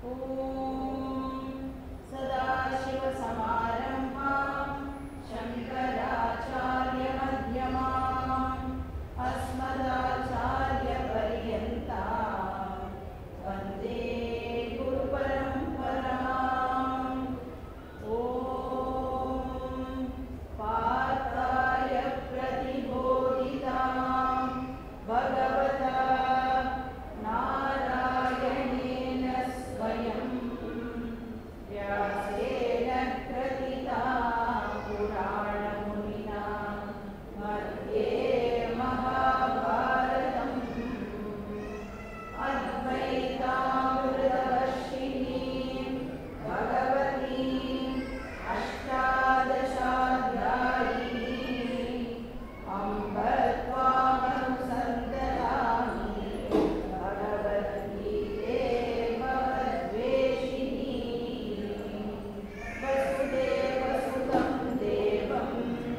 सदाशिवसमारम्भां शङ्कराचार्यमध्यमाम् अस्मदाचार्यपर्यन्तां वन्दे गुरुपरम्पराम् ॐ पार्थाय प्रतिबोधितां भगवता नारायणेन स्वयं व्यासेन कृतिता पुराणमुनिना मध्ये महाभारतम् अद्वैतामृतवर्षिणीं भगवतीम् अष्टादशाध्यायी अम्ब त्वामनुसन्दधामि भगवद्गीते भवद्वेषिणी वसुदेवसुतं देवं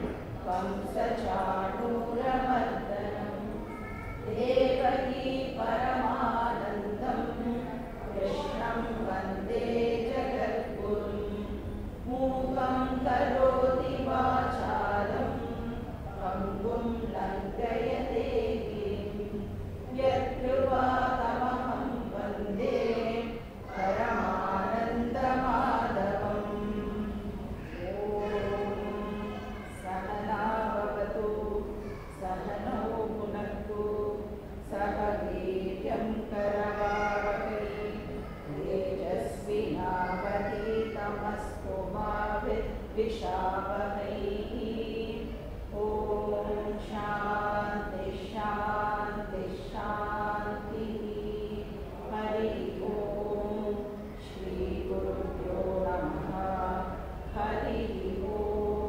कंसचाणूरमर्दनम् देवकी परमानन्दं कृष्णं वन्दे जगद्गुरुं मूकं करोति वाचालं पङ्गुं लङ्घयते गिरिं यत्कृपातमहं वन्दे परमानन्दमाधवम् ॐ सहना भवतु सहनौ भुनक्तु सह वीर्यं करवावहै तेजस्विनावधीतमस्तु मा विद्विषावहै ॐ शान्ति शान्ति शान्तिः हरि ॐ श्रीगुरुभ्यो नमः हरि ॐ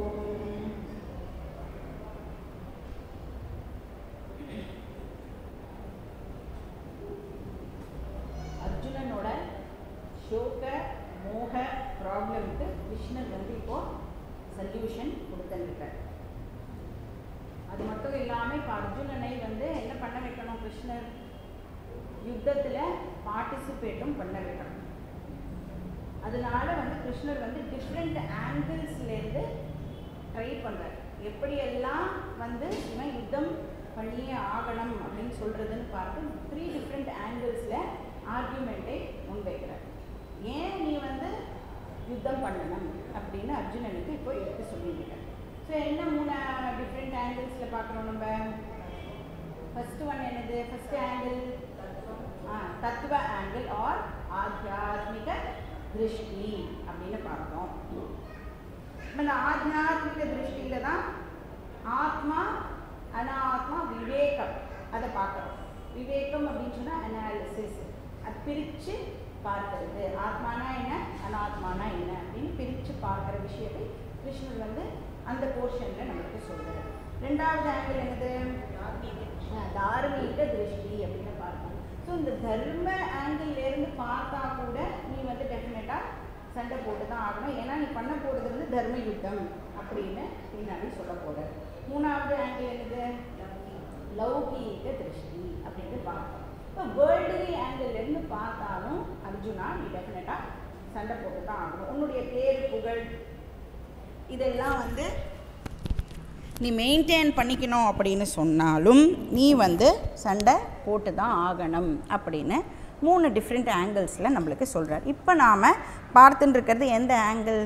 அர்ஜுனனோட சோக மோக ப்ராப்ளம்க்கு கிருஷ்ணர் வந்து இப்போ சொல்யூஷன் கொடுத்துருக்கார் அது மட்டும் இல்லாமல் இப்போ அர்ஜுனனை வந்து என்ன பண்ண வைக்கணும் கிருஷ்ணர் யுத்தத்தில் பார்ட்டிசிபேட்டும் பண்ண வைக்கணும் அதனால வந்து கிருஷ்ணர் வந்து டிஃப்ரெண்ட் ஆங்கிள்ஸ்லேருந்து ட்ரை பண்ணுறார் எப்படியெல்லாம் வந்து இவன் யுத்தம் பண்ணியே ஆகணும் அப்படின்னு சொல்கிறதுன்னு பார்த்து த்ரீ டிஃப்ரெண்ட் ஆங்கிள்ஸில் ஆர்கியூமெண்ட்டை முன்வைக்கிறார் ஏன் நீ வந்து யுத்தம் பண்ணணும் அப்படின்னு அர்ஜுனனுக்கு இப்போ எடுத்து சொல்லியிருக்கார் ஸோ என்ன மூணு டிஃப்ரெண்ட் ஆங்கிள்ஸில் பார்க்குறோம் நம்ம ஃபர்ஸ்ட் ஒன் என்னது ஃபர்ஸ்ட் ஆங்கிள் தத்துவ ஆங்கிள் ஆர் ஆத்தியாத்மிக திருஷ்டி அப்படின்னு பார்க்குறோம் இப்போ இந்த ஆத்தியாத்மிக திருஷ்டியில தான் ஆத்மா அனாத்மா விவேகம் அதை பார்க்குறோம் விவேகம் அப்படின்னு சொன்னால் அனாலிசிஸ் அது பிரித்து பார்க்கறது ஆத்மானா என்ன அனாத்மானா என்ன அப்படின்னு பிரித்து பார்க்குற விஷயத்தை கிருஷ்ணர் வந்து அந்த போர்ஷனில் நம்மளுக்கு சொல்கிறார் ரெண்டாவது ஆங்கிள் என்னது அஹ் தார்மீக திருஷ்டி அப்படின்னு பார்க்கணும் ஸோ இந்த தர்ம ஆங்கிள்லேருந்து பார்த்தா கூட நீ வந்து டெஃபினட்டாக சண்டை போட்டு தான் ஆகணும் ஏன்னா நீ பண்ண போகிறது வந்து தர்ம யுத்தம் அப்படின்னு பின்னாடி சொல்ல போகிற மூணாவது ஆங்கிள் என்னது லௌகீக திருஷ்டி அப்படின்னு பார்க்கணும் இப்போ வேர்ல்டுலி ஆங்கிள்லேருந்து பார்த்தாலும் அர்ஜுனா நீ டெஃபினட்டாக சண்டை போட்டு தான் ஆகணும் உன்னுடைய பேர் புகழ் இதெல்லாம் வந்து நீ மெயின்டைன் பண்ணிக்கணும் அப்படின்னு சொன்னாலும் நீ வந்து சண்டை போட்டு தான் ஆகணும் அப்படின்னு மூணு டிஃப்ரெண்ட் ஆங்கிள்ஸில் நம்மளுக்கு சொல்கிறார் இப்போ நாம் பார்த்துட்டு இருக்கிறது எந்த ஆங்கிள்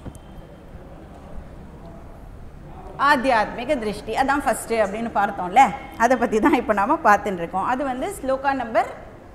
ஆத்தியாத்மிக திருஷ்டி அதான் ஃபஸ்ட்டு அப்படின்னு பார்த்தோம்ல அதை பற்றி தான் இப்போ நாம் பார்த்துட்டு இருக்கோம் அது வந்து ஸ்லோகா நம்பர்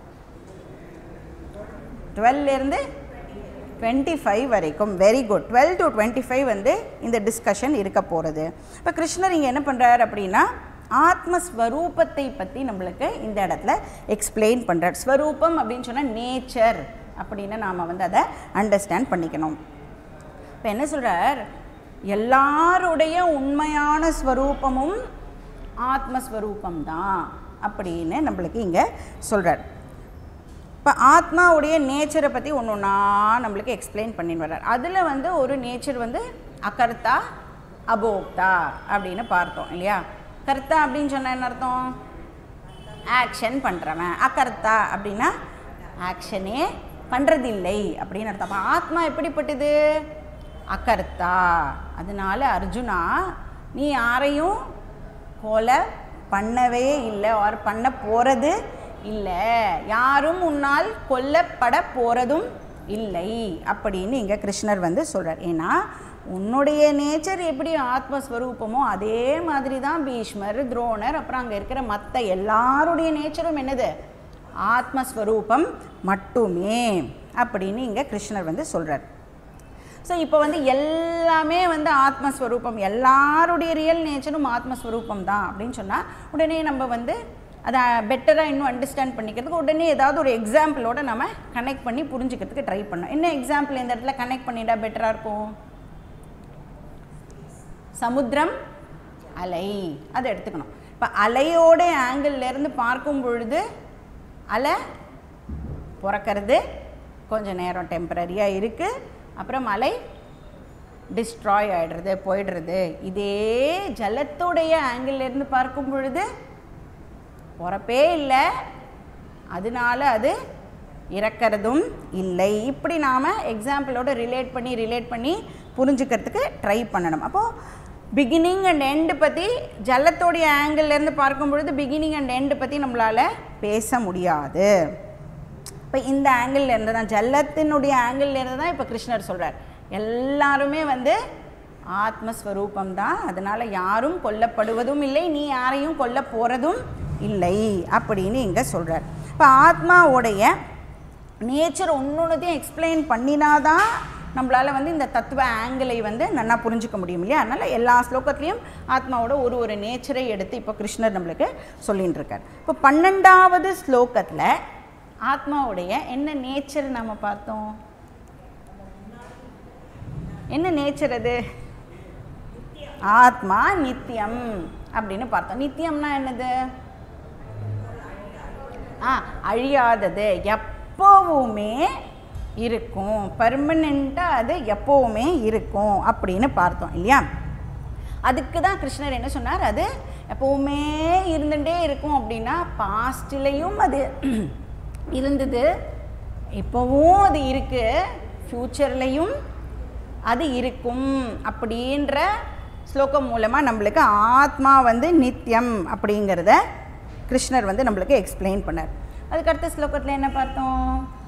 டுவெல்லேருந்து டுவெண்ட்டி ஃபைவ் வரைக்கும் very good twelve to twenty five வந்து இந்த டிஸ்கஷன் இருக்க போகிறது இப்போ கிருஷ்ணர் இங்கே என்ன பண்ணுறார் அப்படின்னா ஆத்மஸ்வரூபத்தை பற்றி நம்மளுக்கு இந்த இடத்துல எக்ஸ்பிளைன் பண்ணுறார் ஸ்வரூபம் அப்படின்னு சொன்னால் நேச்சர் அப்படின்னு நாம் வந்து அதை அண்டர்ஸ்டாண்ட் பண்ணிக்கணும் இப்போ என்ன சொல்கிறார் எல்லாருடைய உண்மையான ஸ்வரூபமும் ஆத்மஸ்வரூபம் தான் அப்படின்னு நம்மளுக்கு இங்கே சொல்கிறார் இப்போ ஆத்மாவுடைய நேச்சரை பற்றி ஒன்று ஒன்றா நம்மளுக்கு எக்ஸ்பிளைன் பண்ணின்னு வர்றார் அதில் வந்து ஒரு நேச்சர் வந்து அகர்த்தா அபோக்தா அப்படின்னு பார்த்தோம் இல்லையா கர்த்தா அப்படின்னு சொன்னால் என்ன அர்த்தம் ஆக்ஷன் பண்ணுறவன் அகர்த்தா அப்படின்னா ஆக்ஷனே பண்ணுறதில்லை அப்படின்னு அர்த்தம் அப்போ ஆத்மா எப்படிப்பட்டது அகர்த்தா அதனால அர்ஜுனா நீ யாரையும் கொலை பண்ணவே இல்லை ஆர் பண்ண போகிறது இல்லை யாரும் உன்னால் கொல்லப்பட போகிறதும் இல்லை அப்படின்னு இங்கே கிருஷ்ணர் வந்து சொல்கிறார் ஏன்னா உன்னுடைய நேச்சர் எப்படி ஆத்மஸ்வரூபமோ அதே மாதிரி தான் பீஷ்மர் துரோணர் அப்புறம் அங்கே இருக்கிற மற்ற எல்லாருடைய நேச்சரும் என்னது ஆத்மஸ்வரூபம் மட்டுமே அப்படின்னு இங்கே கிருஷ்ணர் வந்து சொல்கிறார் ஸோ இப்போ வந்து எல்லாமே வந்து ஆத்மஸ்வரூபம் எல்லாருடைய ரியல் நேச்சரும் ஆத்மஸ்வரூபம் தான் அப்படின்னு சொன்னால் உடனே நம்ம வந்து அதை பெட்டராக இன்னும் அண்டர்ஸ்டாண்ட் பண்ணிக்கிறதுக்கு உடனே ஏதாவது ஒரு எக்ஸாம்பிளோட நம்ம கனெக்ட் பண்ணி புரிஞ்சுக்கிறதுக்கு ட்ரை பண்ணோம் என்ன எக்ஸாம்பிள் இந்த இடத்துல கனெக்ட் பண்ணிட்டா பெட்டராக இருக்கும் சமுத்திரம் அலை அதை எடுத்துக்கணும் இப்போ அலையோட ஆங்கிள்லேருந்து பார்க்கும் பொழுது அலை பிறக்கிறது கொஞ்சம் நேரம் டெம்பரரியாக இருக்குது அப்புறம் அலை டிஸ்ட்ராய் ஆகிடுறது போயிடுறது இதே ஜலத்துடைய ஆங்கிள்லேருந்து பார்க்கும் பொழுது பிறப்பே இல்லை அதனால அது இறக்கிறதும் இல்லை இப்படி நாம் எக்ஸாம்பிளோட ரிலேட் பண்ணி ரிலேட் பண்ணி புரிஞ்சுக்கிறதுக்கு ட்ரை பண்ணணும் அப்போது பிகினிங் அண்ட் எண்டு பற்றி ஜலத்தோடைய ஆங்கிள்லேருந்து பார்க்கும் பொழுது பிகினிங் அண்ட் எண்டு பற்றி நம்மளால் பேச முடியாது இப்போ இந்த ஆங்கிள் இருந்து தான் ஜல்லத்தினுடைய ஆங்கிள் இருந்து தான் இப்போ கிருஷ்ணர் சொல்கிறார் எல்லாருமே வந்து ஆத்மஸ்வரூபம் தான் அதனால் யாரும் கொல்லப்படுவதும் இல்லை நீ யாரையும் கொல்ல போகிறதும் இல்லை அப்படின்னு இங்கே சொல்கிறார் இப்போ ஆத்மாவுடைய நேச்சர் ஒன்று எக்ஸ்பிளைன் பண்ணினாதான் நம்மளால் வந்து இந்த தத்துவ ஆங்கிளை வந்து நல்லா புரிஞ்சுக்க முடியும் இல்லையா அதனால் எல்லா ஸ்லோகத்துலேயும் ஆத்மாவோட ஒரு ஒரு நேச்சரை எடுத்து இப்போ கிருஷ்ணர் நம்மளுக்கு சொல்லின்னு இருக்கார் இப்போ பன்னெண்டாவது ஸ்லோகத்தில் ஆத்மாவுடைய என்ன நேச்சர் நம்ம பார்த்தோம் என்ன நேச்சர் அது ஆத்மா நித்தியம் அப்படின்னு பார்த்தோம் நித்தியம்னா என்னது ஆ அழியாதது எப்போவுமே இருக்கும் பர்மனெண்ட்டாக அது எப்போவுமே இருக்கும் அப்படின்னு பார்த்தோம் இல்லையா அதுக்கு தான் கிருஷ்ணர் என்ன சொன்னார் அது எப்போவுமே இருந்துகிட்டே இருக்கும் அப்படின்னா பாஸ்ட்லேயும் அது இருந்தது இப்போவும் அது இருக்குது ஃப்யூச்சர்லேயும் அது இருக்கும் அப்படின்ற ஸ்லோகம் மூலமாக நம்மளுக்கு ஆத்மா வந்து நித்தியம் அப்படிங்கிறத கிருஷ்ணர் வந்து நம்மளுக்கு எக்ஸ்பிளைன் பண்ணார் அதுக்கு அடுத்த ஸ்லோகத்தில் என்ன பார்த்தோம்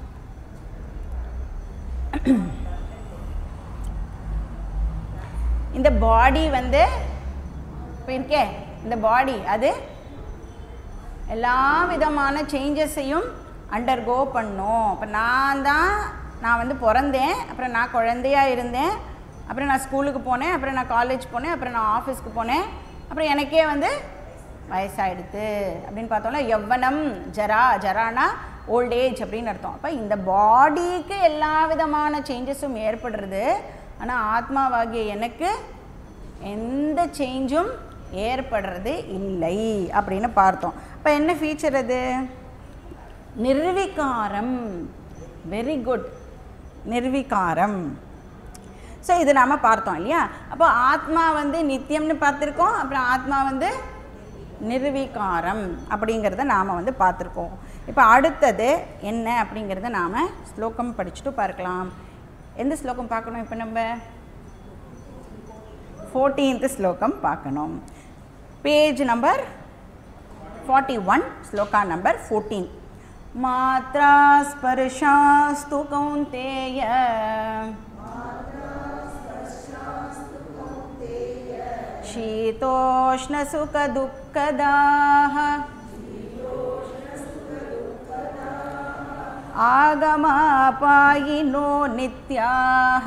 இந்த பாடி வந்து இப்போ இருக்கே இந்த பாடி அது எல்லா விதமான சேஞ்சஸையும் அண்டர்கோ பண்ணும் இப்போ நான் தான் நான் வந்து பிறந்தேன் அப்புறம் நான் குழந்தையா இருந்தேன் அப்புறம் நான் ஸ்கூலுக்கு போனேன் அப்புறம் நான் காலேஜ் போனேன் அப்புறம் நான் ஆஃபீஸ்க்கு போனேன் அப்புறம் எனக்கே வந்து வயசாயிடுது அப்படின்னு பார்த்தோம்னா யவ்வனம் ஜரா ஜரானா ஓல்ட் ஏஜ் அப்படின்னு அர்த்தம் அப்போ இந்த பாடிக்கு எல்லா விதமான சேஞ்சஸும் ஏற்படுறது ஆனால் ஆத்மாவாகிய எனக்கு எந்த சேஞ்சும் ஏற்படுறது இல்லை அப்படின்னு பார்த்தோம் இப்போ என்ன ஃபீச்சர் அது நிர்விகாரம் வெரி குட் நிர்விகாரம் ஸோ இது நாம் பார்த்தோம் இல்லையா அப்போ ஆத்மா வந்து நித்தியம்னு பார்த்துருக்கோம் அப்புறம் ஆத்மா வந்து நிர்விகாரம் அப்படிங்கிறத நாம் வந்து பார்த்துருக்கோம் இப்போ அடுத்தது என்ன அப்படிங்கிறத நாம் ஸ்லோகம் படிச்சுட்டு பார்க்கலாம் எந்த ஸ்லோகம் பார்க்கணும் இப்போ நம்ம ஃபோர்டீன்த் ஸ்லோகம் பார்க்கணும் page number forty one shloka number fourteen மாத்ரா ஸ்பர்ஷாஸ்து கௌந்தேய शीतोष्णसुखदुःखदाः आगमापायिनो नित्याः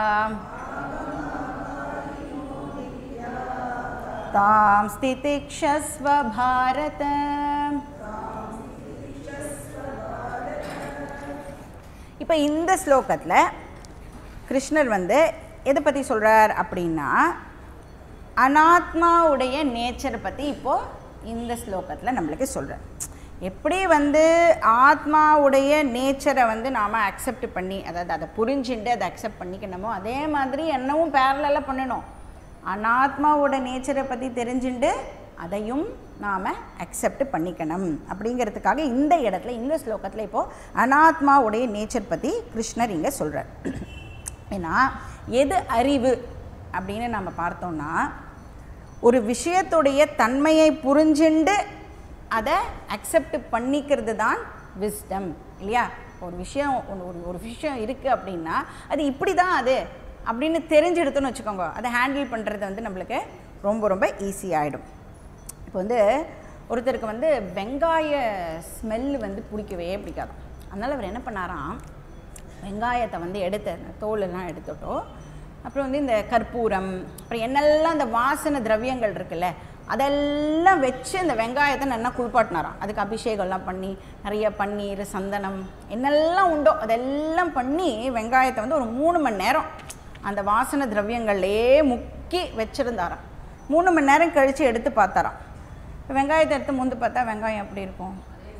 तां स्थितिक्षस्व भारत இப்போ இந்த ஸ்லோகத்தில் கிருஷ்ணர் வந்து எதை பற்றி சொல்கிறார் அப்படின்னா அனாத்மாவுடைய நேச்சரை பற்றி இப்போது இந்த ஸ்லோகத்தில் நம்மளுக்கு சொல்கிறார் எப்படி வந்து ஆத்மாவுடைய நேச்சரை வந்து நாம் அக்செப்ட் பண்ணி அதாவது அதை புரிஞ்சுட்டு அதை அக்செப்ட் பண்ணிக்கணுமோ அதே மாதிரி என்னவும் பேரலாக பண்ணணும் அனாத்மாவோட நேச்சரை பற்றி தெரிஞ்சுட்டு அதையும் நாம் அக்செப்ட் பண்ணிக்கணும் அப்படிங்கிறதுக்காக இந்த இடத்துல இந்த ஸ்லோகத்தில் இப்போது அனாத்மாவுடைய நேச்சர் பற்றி கிருஷ்ணர் இங்கே சொல்கிறார் ஏன்னா எது அறிவு அப்படின்னு நம்ம பார்த்தோம்னா ஒரு விஷயத்துடைய தன்மையை புரிஞ்சுண்டு அதை அக்செப்ட் பண்ணிக்கிறது தான் விஸ்டம் இல்லையா ஒரு விஷயம் ஒன்று ஒரு ஒரு விஷயம் இருக்குது அப்படின்னா அது இப்படி தான் அது அப்படின்னு தெரிஞ்செடுத்தோன்னு வச்சுக்கோங்க அதை ஹேண்டில் பண்ணுறது வந்து நம்மளுக்கு ரொம்ப ரொம்ப ஈஸியாகிடும் இப்போ வந்து ஒருத்தருக்கு வந்து வெங்காய ஸ்மெல்லு வந்து பிடிக்கவே பிடிக்காது அதனால் அவர் என்ன பண்ணாராம் வெங்காயத்தை வந்து எடுத்து அந்த தோலெல்லாம் எடுத்துட்டோ அப்புறம் வந்து இந்த கற்பூரம் அப்புறம் என்னெல்லாம் இந்த வாசனை திரவியங்கள் இருக்குல்ல அதெல்லாம் வச்சு இந்த வெங்காயத்தை நல்லா குளிப்பாட்டினாராம் அதுக்கு அபிஷேகம்லாம் பண்ணி நிறைய பன்னீர் சந்தனம் என்னெல்லாம் உண்டோ அதெல்லாம் பண்ணி வெங்காயத்தை வந்து ஒரு மூணு மணி நேரம் அந்த வாசனை திரவியங்கள்லேயே முக்கி வச்சுருந்தாராம் மூணு மணி நேரம் கழித்து எடுத்து பார்த்தாராம் வெங்காயத்தை எடுத்து முந்து பார்த்தா வெங்காயம் எப்படி இருக்கும்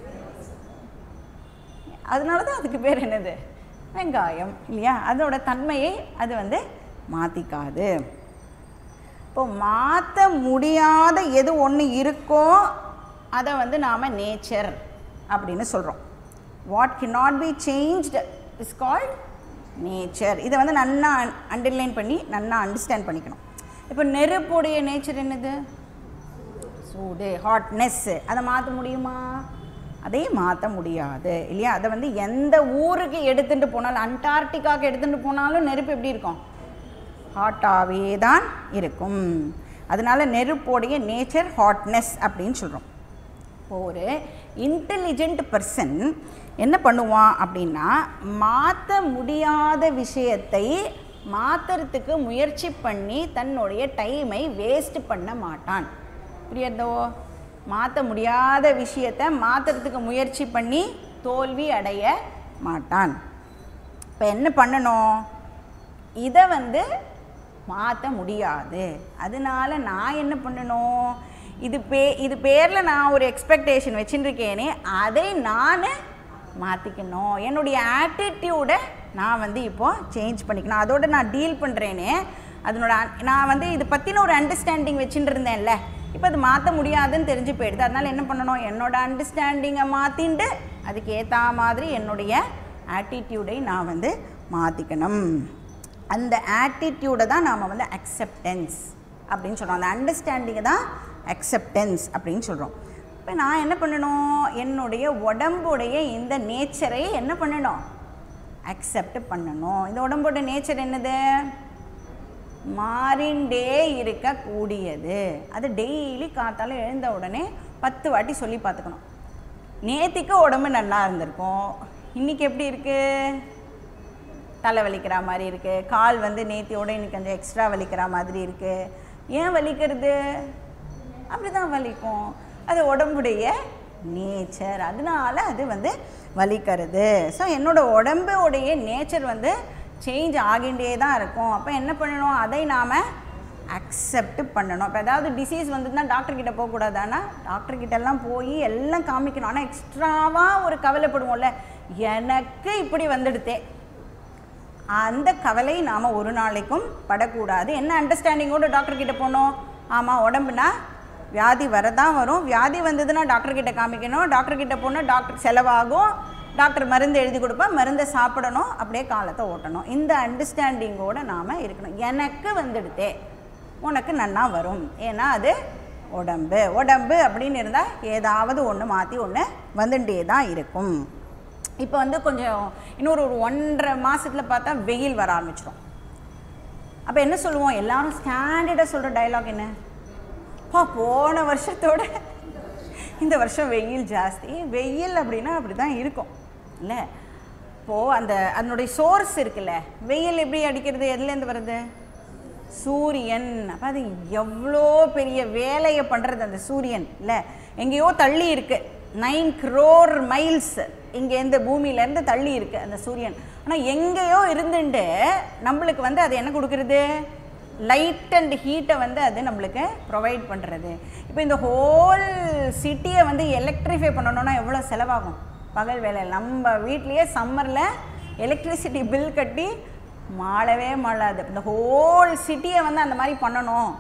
அதனால தான் அதுக்கு பேர் என்னது வெங்காயம் இல்லையா அதோட தன்மையை அது வந்து மாற்றிக்காது இப்போ மாற்ற முடியாத எது ஒன்று இருக்கோ அதை வந்து நாம் நேச்சர் அப்படின்னு சொல்கிறோம் what can not be changed is called nature இதை வந்து நன்னா அண்டர்லைன் பண்ணி நன்னா அண்டர்ஸ்டாண்ட் பண்ணிக்கணும் இப்போ நெருப்புடைய நேச்சர் என்னது சூடு ஹாட்னஸ்ஸு அதை மாற்ற முடியுமா அதை மாற்ற முடியாது இல்லையா அதை வந்து எந்த ஊருக்கு எடுத்துகிட்டு போனாலும் அண்டார்டிகாவுக்கு எடுத்துகிட்டு போனாலும் நெருப்பு எப்படி இருக்கும் ஹாட்டாகவே தான் இருக்கும் அதனால நெருப்போடைய நேச்சர் ஹாட்னஸ் அப்படின்னு சொல்கிறோம் ஒரு இன்டெலிஜென்ட் பர்சன் என்ன பண்ணுவான் அப்படின்னா மாற்ற முடியாத விஷயத்தை மாற்றுறதுக்கு முயற்சி பண்ணி தன்னுடைய டைமை வேஸ்ட் பண்ண மாட்டான் புரியுதோ மாற்ற முடியாத விஷயத்தை மாற்றுறதுக்கு முயற்சி பண்ணி தோல்வி அடைய மாட்டான் இப்போ என்ன பண்ணணும் இதை வந்து மாற்ற முடியாது அதனால நான் என்ன பண்ணணும் இது பே இது பேரில் நான் ஒரு எக்ஸ்பெக்டேஷன் வச்சுருக்கேனே அதை நான் மாற்றிக்கணும் என்னுடைய ஆட்டிடியூடை நான் வந்து இப்போது சேஞ்ச் பண்ணிக்கணும் அதோட நான் டீல் பண்ணுறேனே அதனோட அ- நான் வந்து இது பற்றின ஒரு அண்டர்ஸ்டாண்டிங் வச்சுட்டு இருந்தேன்ல இப்போ அது மாற்ற முடியாதுன்னு தெரிஞ்சு போயிடுது அதனால் என்ன பண்ணணும் என்னோட அண்டர்ஸ்டாண்டிங்கை மாற்றிண்டு அதுக்கு ஏற்ற மாதிரி என்னுடைய ஆட்டிடியூடை நான் வந்து மாற்றிக்கணும் அந்த ஆட்டிடியூடை தான் நாம் வந்து அக்செப்டன்ஸ் அப்படின்னு சொல்கிறோம் அந்த அண்டர்ஸ்டாண்டிங்கை தான் அக்செப்டன்ஸ் அப்படின்னு சொல்கிறோம் இப்போ நான் என்ன பண்ணணும் என்னுடைய உடம்புடைய இந்த நேச்சரை என்ன பண்ணணும் அக்செப்ட் பண்ணணும் இந்த உடம்போட நேச்சர் என்னது மாறிண்டே இருக்கக்கூடியது அது டெய்லி காத்தால எழுந்த உடனே பத்து வாட்டி சொல்லி பார்த்துக்கணும் நேத்திக்கு உடம்பு நல்லா இருந்திருக்கும் இன்னைக்கு எப்படி இருக்குது தலை வலிக்கிற மாதிரி இருக்குது கால் வந்து நேத்தியோட இன்னைக்கு கொஞ்சம் எக்ஸ்ட்ரா வலிக்கிற மாதிரி இருக்குது ஏன் வலிக்கிறது அப்படி தான் வலிக்கும் அது உடம்புடைய நேச்சர் அதனால அது வந்து வலிக்கிறது ஸோ என்னோட உடம்புடைய நேச்சர் வந்து சேஞ்ச் ஆகிண்டே தான் இருக்கும் அப்போ என்ன பண்ணணும் அதை நாம் அக்செப்ட் பண்ணணும் இப்போ ஏதாவது டிசீஸ் வந்ததுன்னா டாக்டர் கிட்ட போகக்கூடாதானா டாக்டர் கிட்ட எல்லாம் போய் எல்லாம் காமிக்கணும் ஆனால் எக்ஸ்ட்ராவாக ஒரு கவலைப்படுவோம்ல எனக்கு இப்படி வந்துடுதே அந்த கவலை நாம் ஒரு நாளைக்கும் படக்கூடாது என்ன அண்டர்ஸ்டாண்டிங்கோட டாக்டர் கிட்ட போகணும் ஆமாம் உடம்புனா வியாதி வரதான் வரும் வியாதி வந்ததுன்னா டாக்டர் கிட்ட காமிக்கணும் டாக்டர் கிட்ட போனால் டாக்டர் செலவாகும் டாக்டர் மருந்து எழுதி கொடுப்பா மருந்தை சாப்பிடணும் அப்படியே காலத்தை ஓட்டணும் இந்த அண்டர்ஸ்டாண்டிங்கோட நாம் இருக்கணும் எனக்கு வந்துடுதே உனக்கு நன்னா வரும் ஏன்னா அது உடம்பு உடம்பு அப்படின்னு இருந்தால் ஏதாவது ஒன்று மாற்றி ஒன்று வந்துட்டே தான் இருக்கும் இப்போ வந்து கொஞ்சம் இன்னொரு ஒரு ஒன்றரை மாதத்தில் பார்த்தா வெயில் வர ஆரம்பிச்சிடும் அப்போ என்ன சொல்லுவோம் எல்லாரும் ஸ்டாண்டர்டாக சொல்கிற டயலாக் என்ன பா போன வருஷத்தோட இந்த வருஷம் வெயில் ஜாஸ்தி வெயில் அப்படின்னா அப்படி தான் இருக்கும் இல்லை இப்போது அந்த அதனுடைய சோர்ஸ் இருக்குல்ல வெயில் எப்படி அடிக்கிறது எதுலேருந்து வருது சூரியன் அப்போ அது எவ்வளோ பெரிய வேலையை பண்ணுறது அந்த சூரியன் இல்லை எங்கேயோ தள்ளி இருக்குது நைன் க்ரோர் மைல்ஸ் இங்கேருந்து பூமியிலேருந்து தள்ளி இருக்குது அந்த சூரியன் ஆனால் எங்கேயோ இருந்துட்டு நம்மளுக்கு வந்து அது என்ன கொடுக்குறது லைட் அண்ட் ஹீட்டை வந்து அது நம்மளுக்கு ப்ரொவைட் பண்ணுறது இப்போ இந்த ஹோல் சிட்டியை வந்து எலக்ட்ரிஃபை பண்ணணும்னா எவ்வளோ செலவாகும் பகல் வேலை நம்ம வீட்லேயே சம்மரில் எலக்ட்ரிசிட்டி பில் கட்டி மாளவே மாளாது இந்த ஹோல் சிட்டியை வந்து அந்த மாதிரி பண்ணணும்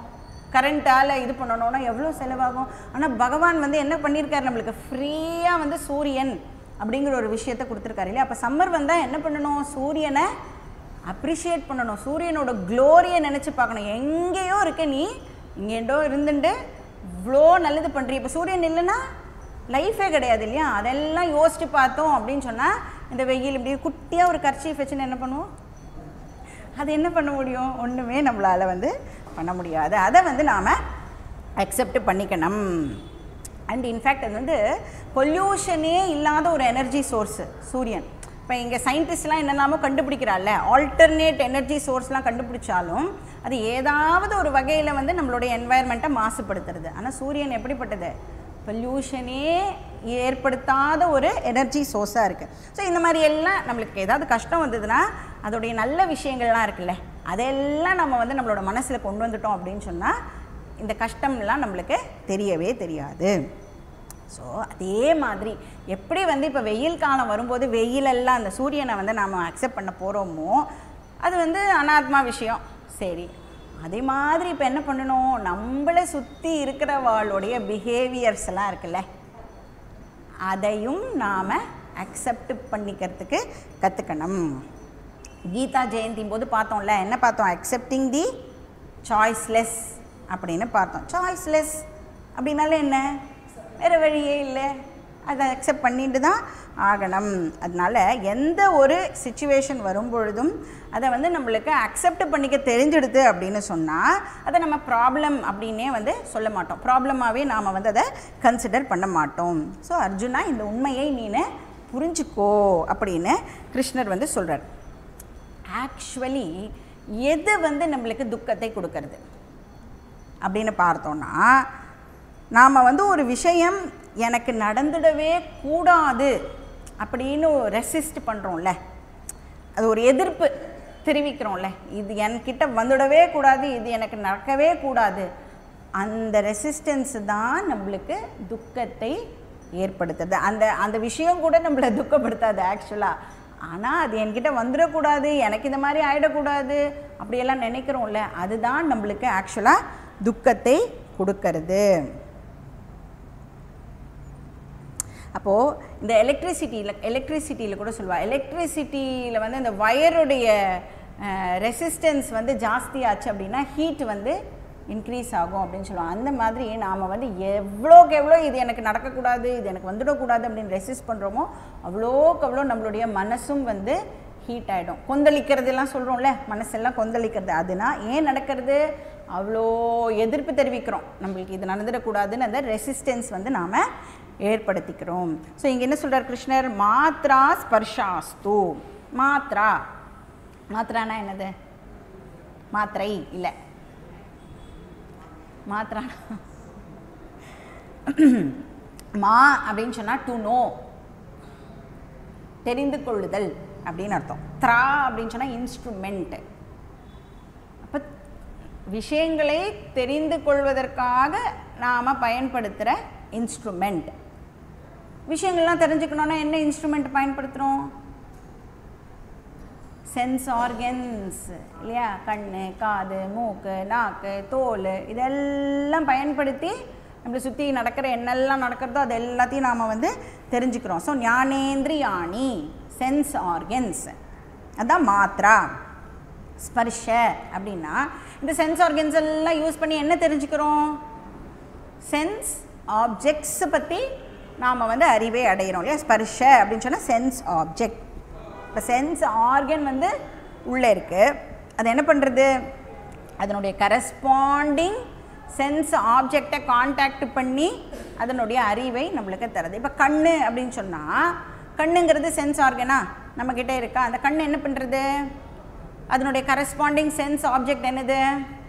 கரண்ட்டால் இது பண்ணணும்னா எவ்வளோ செலவாகும் ஆனால் பகவான் வந்து என்ன பண்ணியிருக்காரு நம்மளுக்கு ஃப்ரீயாக வந்து சூரியன் அப்படிங்கிற ஒரு விஷயத்தை கொடுத்துருக்காரு இல்லையா அப்போ சம்மர் வந்தால் என்ன பண்ணணும் சூரியனை அப்ரிஷியேட் பண்ணணும் சூரியனோட க்ளோரியை நினச்சி பார்க்கணும் எங்கேயோ இருக்க நீ இங்கேண்டோ இருந்துட்டு இவ்வளோ நல்லது பண்ணுறீ இப்போ சூரியன் இல்லைன்னா லைஃபே கிடையாது இல்லையா அதெல்லாம் யோசிச்சு பார்த்தோம் அப்படின்னு சொன்னால் இந்த வெயில் இப்படி குட்டியாக ஒரு கர்ச்சீஃப் வச்சுன்னு என்ன பண்ணுவோம் அது என்ன பண்ண முடியும் ஒன்றுமே நம்மளால் வந்து பண்ண முடியாது அதை வந்து நாம் அக்செப்ட் பண்ணிக்கணும் அண்ட் இன்ஃபேக்ட் அது வந்து பொல்யூஷனே இல்லாத ஒரு எனர்ஜி சோர்ஸு சூரியன் இப்போ இங்கே சயின்டிஸ்ட்லாம் என்னெல்லாமோ கண்டுபிடிக்கிறாள்ல ஆல்டர்னேட் எனர்ஜி சோர்ஸ்லாம் கண்டுபிடிச்சாலும் அது ஏதாவது ஒரு வகையில் வந்து நம்மளுடைய என்வாயர்மெண்ட்டை மாசுபடுத்துறது ஆனால் சூரியன் எப்படிப்பட்டது பொல்யூஷனே ஏற்படுத்தாத ஒரு எனர்ஜி சோர்ஸாக இருக்குது ஸோ இந்த மாதிரி எல்லாம் நம்மளுக்கு ஏதாவது கஷ்டம் வந்ததுன்னா அதோடைய நல்ல விஷயங்கள்லாம் இருக்குல்ல அதெல்லாம் நம்ம வந்து நம்மளோட மனசில் கொண்டு வந்துட்டோம் அப்படின்னு சொன்னால் இந்த கஷ்டம்லாம் நம்மளுக்கு தெரியவே தெரியாது ஸோ அதே மாதிரி எப்படி வந்து இப்போ வெயில் காலம் வரும்போது வெயிலெல்லாம் அந்த சூரியனை வந்து நாம் அக்செப்ட் பண்ண போகிறோமோ அது வந்து அனாத்மா விஷயம் சரி அதே மாதிரி இப்போ என்ன பண்ணணும் நம்மளை சுற்றி இருக்கிறவாளுடைய பிஹேவியர்ஸ் எல்லாம் இருக்குல்ல அதையும் நாம் அக்செப்ட் பண்ணிக்கிறதுக்கு கற்றுக்கணும் கீதா ஜெயந்தின் போது பார்த்தோம்ல என்ன பார்த்தோம் அக்செப்டிங் தி சாய்ஸ்லெஸ் அப்படின்னு பார்த்தோம் சாய்ஸ்லெஸ் அப்படின்னால என்ன வேறு வழியே இல்லை அதை அக்செப்ட் பண்ணிட்டு தான் ஆகணும் அதனால் எந்த ஒரு சுச்சுவேஷன் வரும்பொழுதும் அதை வந்து நம்மளுக்கு அக்செப்ட் பண்ணிக்க தெரிஞ்சிடுது அப்படின்னு சொன்னால் அதை நம்ம ப்ராப்ளம் அப்படின்னே வந்து சொல்ல மாட்டோம் ப்ராப்ளமாகவே நாம் வந்து அதை கன்சிடர் பண்ண மாட்டோம் ஸோ அர்ஜுனா இந்த உண்மையை நீனு புரிஞ்சுக்கோ அப்படின்னு கிருஷ்ணர் வந்து சொல்கிறார் ஆக்சுவலி எது வந்து நம்மளுக்கு துக்கத்தை கொடுக்கறது அப்படின்னு பார்த்தோன்னா நாம் வந்து ஒரு விஷயம் எனக்கு நடந்துடவே கூடாது அப்படின்னு ரெசிஸ்ட் பண்ணுறோம்ல அது ஒரு எதிர்ப்பு தெரிவிக்கிறோம்ல இது என்கிட்ட வந்துடவே கூடாது இது எனக்கு நடக்கவே கூடாது அந்த ரெசிஸ்டன்ஸ் தான் நம்மளுக்கு துக்கத்தை ஏற்படுத்துது அந்த அந்த விஷயம் கூட நம்மளை துக்கப்படுத்தாது ஆக்சுவலாக ஆனால் அது என்கிட்ட வந்துடக்கூடாது எனக்கு இந்த மாதிரி ஆகிடக்கூடாது அப்படியெல்லாம் நினைக்கிறோம்ல அதுதான் நம்மளுக்கு ஆக்சுவலாக துக்கத்தை கொடுக்கறது அப்போது இந்த எலக்ட்ரிசிட்டியில் எலக்ட்ரிசிட்டியில் கூட சொல்லுவாள் எலக்ட்ரிசிட்டியில் வந்து இந்த வயருடைய ரெசிஸ்டன்ஸ் வந்து ஜாஸ்தியாச்சு அப்படின்னா ஹீட் வந்து இன்க்ரீஸ் ஆகும் அப்படின்னு சொல்லுவாங்க அந்த மாதிரி நாம் வந்து எவ்வளோக்கு எவ்வளோ இது எனக்கு நடக்கக்கூடாது இது எனக்கு வந்துடக்கூடாது அப்படின்னு ரெசிஸ்ட் பண்ணுறோமோ அவ்வளோக்கு அவ்வளோ நம்மளுடைய மனசும் வந்து ஹீட் ஆகிடும் கொந்தளிக்கிறதெல்லாம் சொல்கிறோம்ல மனசெல்லாம் கொந்தளிக்கிறது அதுனா ஏன் நடக்கிறது அவ்வளோ எதிர்ப்பு தெரிவிக்கிறோம் நம்மளுக்கு இது நடந்துடக்கூடாதுன்னு அந்த ரெசிஸ்டன்ஸ் வந்து நாம் ஏற்படுத்திக்கிறோம் ஸோ இங்கே என்ன சொல்கிறார் கிருஷ்ணர் மாத்ரா ஸ்பர்ஷாஸ்து மாத்ரா மாத்ரானா என்னது மாத்திரை இல்லை மாத்ரா மா அப்படின்னு சொன்னால் டு நோ தெரிந்து கொள்ளுதல் அப்படின்னு அர்த்தம் த்ரா அப்படின்னு சொன்னால் இன்ஸ்ட்ருமெண்ட் அப்போ விஷயங்களை தெரிந்து கொள்வதற்காக நாம் பயன்படுத்துகிற இன்ஸ்ட்ருமெண்ட் விஷயங்கள்லாம் தெரிஞ்சுக்கணுன்னா என்ன இன்ஸ்ட்ருமெண்ட் பயன்படுத்துகிறோம் சென்ஸ் ஆர்கன்ஸ் இல்லையா கண் காது மூக்கு நாக்கு தோல் இதெல்லாம் பயன்படுத்தி நம்மளை சுற்றி நடக்கிற என்னெல்லாம் நடக்கிறதோ அது எல்லாத்தையும் நாம் வந்து தெரிஞ்சுக்கிறோம் ஸோ ஞானேந்திரியாணி சென்ஸ் ஆர்கன்ஸ் அதான் மாத்ரா ஸ்பர்ஷ அப்படின்னா இந்த சென்ஸ் ஆர்கன்ஸ் எல்லாம் யூஸ் பண்ணி என்ன தெரிஞ்சுக்கிறோம் சென்ஸ் ஆப்ஜெக்ட்ஸை பற்றி நாம் வந்து அறிவே அடைகிறோம் இல்லையா ஸ்பர்ஷ அப்படின்னு சொன்னால் சென்ஸ் ஆப்ஜெக்ட் இப்போ சென்ஸ் ஆர்கன் வந்து உள்ளே இருக்குது அது என்ன பண்ணுறது அதனுடைய கரஸ்பாண்டிங் சென்ஸ் ஆப்ஜெக்டை காண்டாக்ட் பண்ணி அதனுடைய அறிவை நம்மளுக்கு தருது இப்போ கண் அப்படின்னு சொன்னால் கண்ணுங்கிறது சென்ஸ் ஆர்கனா நம்மக்கிட்ட இருக்கா அந்த கண் என்ன பண்ணுறது அதனுடைய கரஸ்பாண்டிங் சென்ஸ் ஆப்ஜெக்ட் என்னது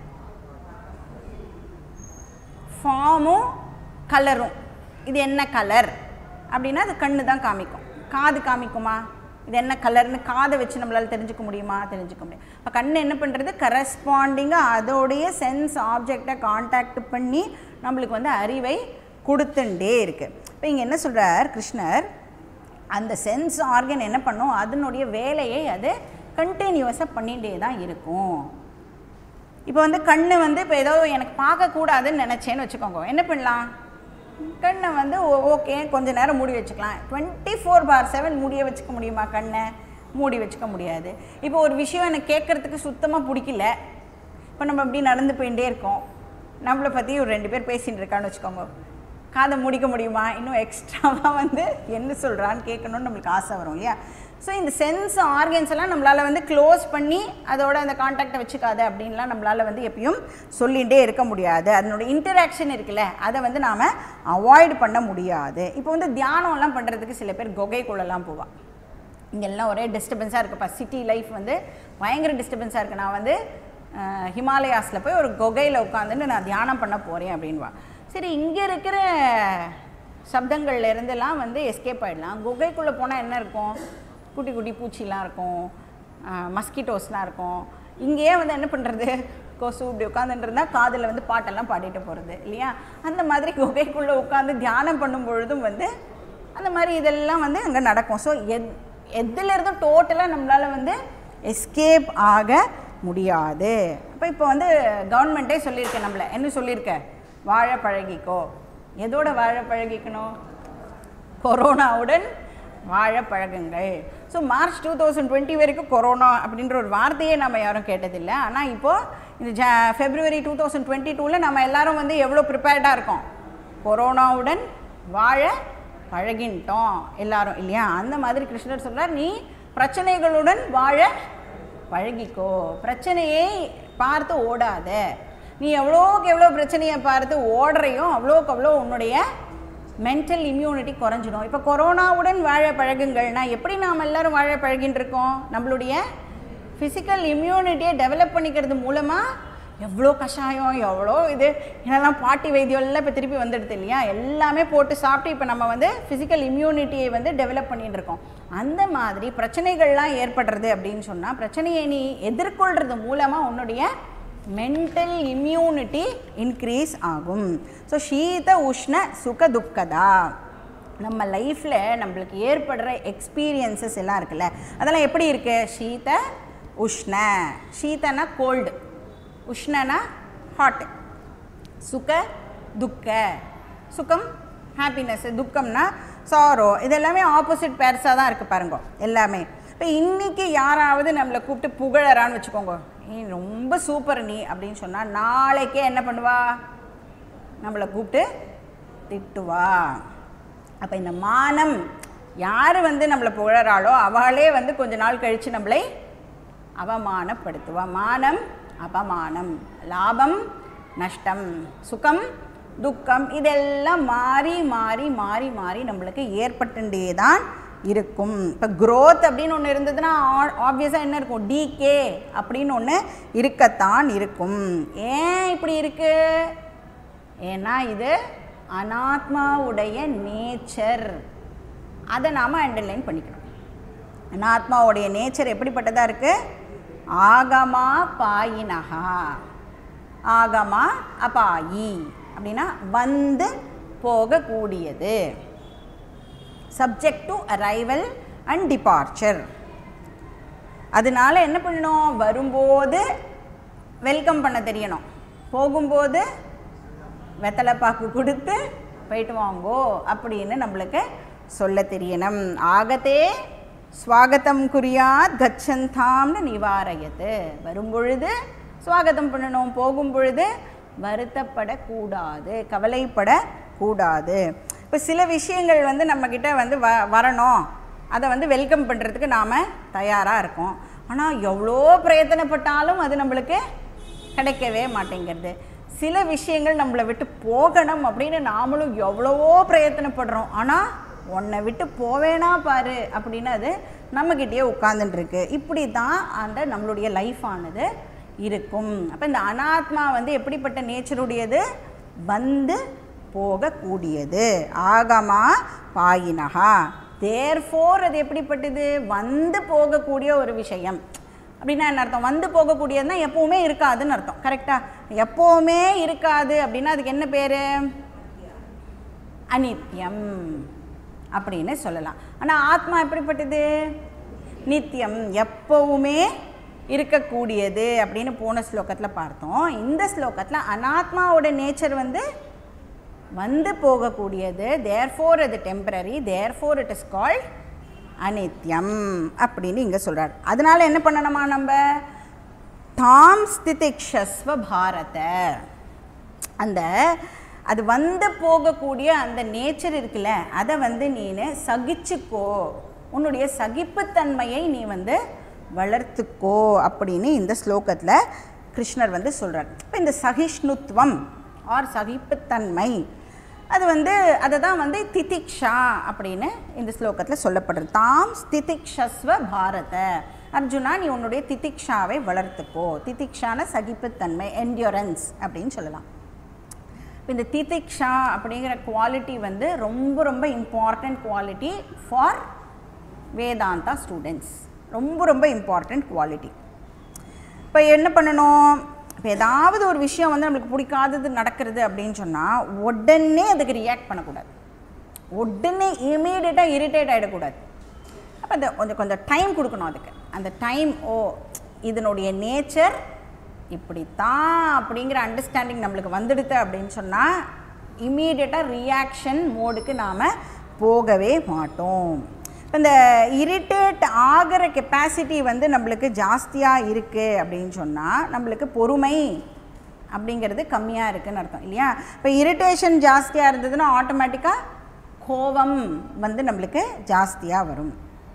ஃபார்மும் கலரும் இது என்ன கலர் அப்படின்னா அது கண்ணு தான் காமிக்கும் காது காமிக்குமா இது என்ன கலர்னு காதை வச்சு நம்மளால் தெரிஞ்சுக்க முடியுமா தெரிஞ்சுக்க முடியும் இப்போ கண் என்ன பண்ணுறது கரஸ்பாண்டிங்காக அதோடைய சென்ஸ் ஆப்ஜெக்டை காண்டாக்ட் பண்ணி நம்மளுக்கு வந்து அறிவை கொடுத்துட்டே இருக்குது இப்போ இங்கே என்ன சொல்கிறார் கிருஷ்ணர் அந்த சென்ஸ் ஆர்கன் என்ன பண்ணும் அதனுடைய வேலையை அது கண்டினியூஸாக பண்ணிகிட்டே தான் இருக்கும் இப்போ வந்து கண்ணு வந்து இப்போ ஏதோ எனக்கு பார்க்கக்கூடாதுன்னு நினச்சேன்னு வச்சுக்கோங்க என்ன பண்ணலாம் கண்ணை வந்து ஓகே கொஞ்ச நேரம் மூடி வச்சுக்கலாம் டுவெண்ட்டி ஃபோர் பார் செவன் மூடியே வச்சுக்க முடியுமா கண்ணை மூடி வச்சுக்க முடியாது இப்போ ஒரு விஷயம் எனக்கு கேட்குறதுக்கு சுத்தமாக பிடிக்கல இப்போ நம்ம இப்படி நடந்து போயிட்டே இருக்கோம் நம்மளை பற்றி ஒரு ரெண்டு பேர் பேசிகிட்டு இருக்கான்னு வச்சுக்கோங்க காதை முடிக்க முடியுமா இன்னும் எக்ஸ்ட்ராவாக வந்து என்ன சொல்கிறான்னு கேட்கணும்னு நம்மளுக்கு ஆசை வரும் இல்லையா ஸோ இந்த சென்ஸ் ஆர்கன்ஸ் எல்லாம் நம்மளால் வந்து க்ளோஸ் பண்ணி அதோட அந்த காண்டாக்டை வச்சுக்காத அப்படின்லாம் நம்மளால் வந்து எப்பயும் சொல்லிகிட்டே இருக்க முடியாது அதனோட இன்டராக்ஷன் இருக்குல்ல அதை வந்து நாம் அவாய்ட் பண்ண முடியாது இப்போ வந்து தியானம்லாம் பண்ணுறதுக்கு சில பேர் குகைக்குள்ளெல்லாம் போவாள் இங்கெல்லாம் ஒரே டிஸ்டர்பன்ஸாக இருக்குப்பா சிட்டி லைஃப் வந்து பயங்கர டிஸ்டர்பன்ஸாக இருக்குது நான் வந்து ஹிமாலயாஸில் போய் ஒரு குகையில் உட்காந்துட்டு நான் தியானம் பண்ண போகிறேன் அப்படின்வா சரி இங்கே இருக்கிற சப்தங்கள்ல இருந்தெல்லாம் வந்து எஸ்கேப் ஆகிடலாம் குகைக்குள்ளே போனால் என்ன இருக்கும் குட்டி குட்டி பூச்சிலாம் இருக்கும் மஸ்கிட்டோஸ்லாம் இருக்கும் இங்கேயே வந்து என்ன பண்ணுறது கொசு இப்படி உட்காந்துட்டு இருந்தால் காதில் வந்து பாட்டெல்லாம் பாடிட்டு போகிறது இல்லையா அந்த மாதிரி குகைக்குள்ளே உட்காந்து தியானம் பண்ணும் பொழுதும் வந்து அந்த மாதிரி இதெல்லாம் வந்து அங்கே நடக்கும் ஸோ எத் எதில் இருந்தும் டோட்டலாக நம்மளால் வந்து எஸ்கேப் ஆக முடியாது அப்போ இப்போ வந்து கவர்மெண்ட்டே சொல்லியிருக்கேன் நம்மளை என்ன சொல்லியிருக்க வாழ பழகிக்கோ எதோட வாழ பழகிக்கணும் கொரோனாவுடன் வாழ பழகுங்கள் so March two thousand twenty வரைக்கும் கொரோனா அப்படின்ற ஒரு வார்த்தையே நம்ம யாரும் கேட்டதில்லை ஆனால் இப்போது இந்த ஜ ஃபெப்ரவரி டூ தௌசண்ட் டுவெண்ட்டி டூவில் நம்ம எல்லாரும் வந்து எவ்வளோ ப்ரிப்பேர்டாக இருக்கோம் கொரோனாவுடன் வாழ பழகின்ட்டோம் எல்லாரும் இல்லையா அந்த மாதிரி கிருஷ்ணர் சொல்றார் நீ பிரச்சனைகளுடன் வாழ பழகிக்கோ பிரச்சனையை பார்த்து ஓடாத நீ எவ்வளோக்கு எவ்வளோ பிரச்சனையை பார்த்து ஓடுறையோ அவ்வளோக்கு அவ்வளோ உன்னுடைய மென்டல் இம்யூனிட்டி குறைஞ்சிடும் இப்போ கொரோனாவுடன் வாழ பழகுங்கள்னா எப்படி நாம் எல்லாரும் வாழ பழகின்னு இருக்கோம் நம்மளுடைய ஃபிசிக்கல் இம்யூனிட்டியை டெவலப் பண்ணிக்கிறது மூலமாக எவ்வளோ கஷாயம் எவ்வளோ இது என்னெல்லாம் பாட்டி வைத்தியம் எல்லாம் இப்போ திருப்பி வந்துடுது இல்லையா எல்லாமே போட்டு சாப்பிட்டு இப்போ நம்ம வந்து ஃபிசிக்கல் இம்யூனிட்டியை வந்து டெவலப் பண்ணிட்டு இருக்கோம் அந்த மாதிரி பிரச்சனைகள்லாம் ஏற்படுறது அப்படின்னு சொன்னால் பிரச்சனையை நீ எதிர்கொள்கிறது மூலமாக உன்னுடைய மென்டல் இம்யூனிட்டி இன்க்ரீஸ் ஆகும் ஸோ சீத உஷ்ண சுக துக்கதா நம்ம லைஃப்பில் நம்மளுக்கு ஏற்படுற எக்ஸ்பீரியன்சஸ் எல்லாம் இருக்குல்ல அதெல்லாம் எப்படி இருக்கு சீத உஷ்ண சீதனா கோல்டு உஷ்ணனா ஹாட் சுக துக்க சுகம் ஹாப்பினஸ் துக்கம்னா சாரோ இது எல்லாமே ஆப்போசிட் பேர்ஸாக தான் இருக்குது பாருங்க எல்லாமே இப்போ இன்றைக்கி யாராவது நம்மளை கூப்பிட்டு புகழறான்னு வச்சுக்கோங்க நீ ரொம்ப சூப்பர் நீ அப்படின்னு சொன்னால் நாளைக்கே என்ன பண்ணுவா நம்மளை கூப்பிட்டு திட்டுவா அப்போ இந்த மானம் யார் வந்து நம்மளை புகழறாளோ அவளே வந்து கொஞ்ச நாள் கழித்து நம்மளை அவமானப்படுத்துவா மானம் அபமானம் லாபம் நஷ்டம் சுகம் துக்கம் இதெல்லாம் மாறி மாறி மாறி மாறி நம்மளுக்கு ஏற்பட்டுட்டே தான் இருக்கும் இப்போ growth அப்படின்னு ஒன்று இருந்ததுன்னா ஆப்வியஸாக என்ன இருக்கும் டிகே அப்படின்னு ஒன்று இருக்கத்தான் இருக்கும் ஏன் இப்படி இருக்கு ஏன்னா இது அனாத்மாவுடைய நேச்சர் அதை நாம் அண்டர்லைன் பண்ணிக்கணும் அனாத்மாவுடைய நேச்சர் எப்படிப்பட்டதாக இருக்குது ஆகமா பாயினகா ஆகமா அபாயி அப்படின்னா வந்து போகக்கூடியது subject to arrival and departure அதனால என்ன பண்ணணும் வரும்போது வெல்கம் பண்ண தெரியணும் போகும்போது வெத்தலை பாக்கு கொடுத்து போயிட்டு வாங்கோ அப்படின்னு நம்மளுக்கு சொல்ல தெரியணும் ஆகத்தே ஸ்வாகத்தம் குறியாத் கச்சந்தாம்னு நிவாரயத்து வரும்பொழுது ஸ்வாகத்தம் பண்ணணும் போகும் பொழுது வருத்தப்படக்கூடாது கவலைப்படக்கூடாது இப்போ சில விஷயங்கள் வந்து நம்மக்கிட்ட வந்து வ வரணும் அதை வந்து வெல்கம் பண்ணுறதுக்கு நாம் தயாராக இருக்கோம் ஆனால் எவ்வளோ பிரயத்தனப்பட்டாலும் அது நம்மளுக்கு கிடைக்கவே மாட்டேங்கிறது சில விஷயங்கள் நம்மளை விட்டு போகணும் அப்படின்னு நாமளும் எவ்வளவோ பிரயத்தனப்படுறோம் ஆனால் உன்னை விட்டு போவேனா பாரு அப்படின்னு அது நம்மக்கிட்டேயே உட்காந்துட்டுருக்கு இப்படி தான் அந்த நம்மளுடைய லைஃப் ஆனது இருக்கும் அப்போ இந்த அனாத்மா வந்து எப்படிப்பட்ட நேச்சருடையது வந்து போகக்கூடியது ஆகமா பாயினகா தேர்ஃபோர் அது எப்படிப்பட்டது வந்து போகக்கூடிய ஒரு விஷயம் அப்படின்னா என்ன அர்த்தம் வந்து போகக்கூடியதுன்னா எப்போவுமே இருக்காதுன்னு அர்த்தம் கரெக்டாக எப்போவுமே இருக்காது அப்படின்னா அதுக்கு என்ன பேர் அனித்யம் அப்படின்னு சொல்லலாம் ஆனால் ஆத்மா எப்படிப்பட்டது நித்தியம் எப்பவுமே இருக்கக்கூடியது அப்படின்னு போன ஸ்லோகத்தில் பார்த்தோம் இந்த ஸ்லோகத்தில் அனாத்மாவோட நேச்சர் வந்து வந்து போகக்கூடியது தேர்ஃபோர் அது temporary therefore it is called அனித்யம் அப்படின்னு இங்கே சொல்கிறார் அதனால என்ன பண்ணணுமா நம்ம தாம் ஸ்திதிக்ஷஸ்வ பாரத அந்த அது வந்து போகக்கூடிய அந்த நேச்சர் இருக்குல்ல அதை வந்து நீனு சகிச்சுக்கோ உன்னுடைய சகிப்புத்தன்மையை நீ வந்து வளர்த்துக்கோ அப்படின்னு இந்த ஸ்லோகத்தில் கிருஷ்ணர் வந்து சொல்கிறார் இப்போ இந்த சகிஷ்ணுத்வம் ஆர் சகிப்புத்தன்மை அது வந்து அதை தான் வந்து திதிக்ஷா அப்படின்னு இந்த ஸ்லோகத்தில் சொல்லப்படுறது தாம் ஸ்திதிக்ஷஸ்வ பாரத அர்ஜுனா நீ உன்னுடைய திதிக்ஷாவை வளர்த்துக்கோ திதிக்ஷான சகிப்புத்தன்மை என்டியூரன்ஸ் அப்படின்னு சொல்லலாம் இப்போ இந்த திதிக்ஷா அப்படிங்கிற குவாலிட்டி வந்து ரொம்ப ரொம்ப important quality for Vedanta students ரொம்ப ரொம்ப இம்பார்ட்டண்ட் குவாலிட்டி இப்போ என்ன பண்ணணும் இப்போ ஏதாவது ஒரு விஷயம் வந்து நம்மளுக்கு பிடிக்காதது நடக்கிறது அப்படின்னு சொன்னால் உடனே அதுக்கு ரியாக்ட் பண்ணக்கூடாது உடனே இமீடியட்டாக இரிட்டேட் ஆகிடக்கூடாது அப்போ அந்த கொஞ்சம் கொஞ்சம் டைம் கொடுக்கணும் அதுக்கு அந்த டைம் ஓ இதனுடைய நேச்சர் இப்படித்தான் அப்படிங்கிற அண்டர்ஸ்டாண்டிங் நம்மளுக்கு வந்துடுது அப்படின்னு சொன்னால் இம்மீடியட்டாக ரியாக்ஷன் மோடுக்கு நாம் போகவே மாட்டோம் இப்போ இந்த இரிட்டேட் ஆகிற கெப்பாசிட்டி வந்து நம்மளுக்கு ஜாஸ்தியாக இருக்குது அப்படின்னு சொன்னால் நம்மளுக்கு பொறுமை அப்படிங்கிறது கம்மியாக இருக்குன்னு அர்த்தம் இல்லையா இப்போ இரிட்டேஷன் ஜாஸ்தியாக இருந்ததுன்னா ஆட்டோமேட்டிக்காக கோபம் வந்து நம்மளுக்கு ஜாஸ்தியாக வரும்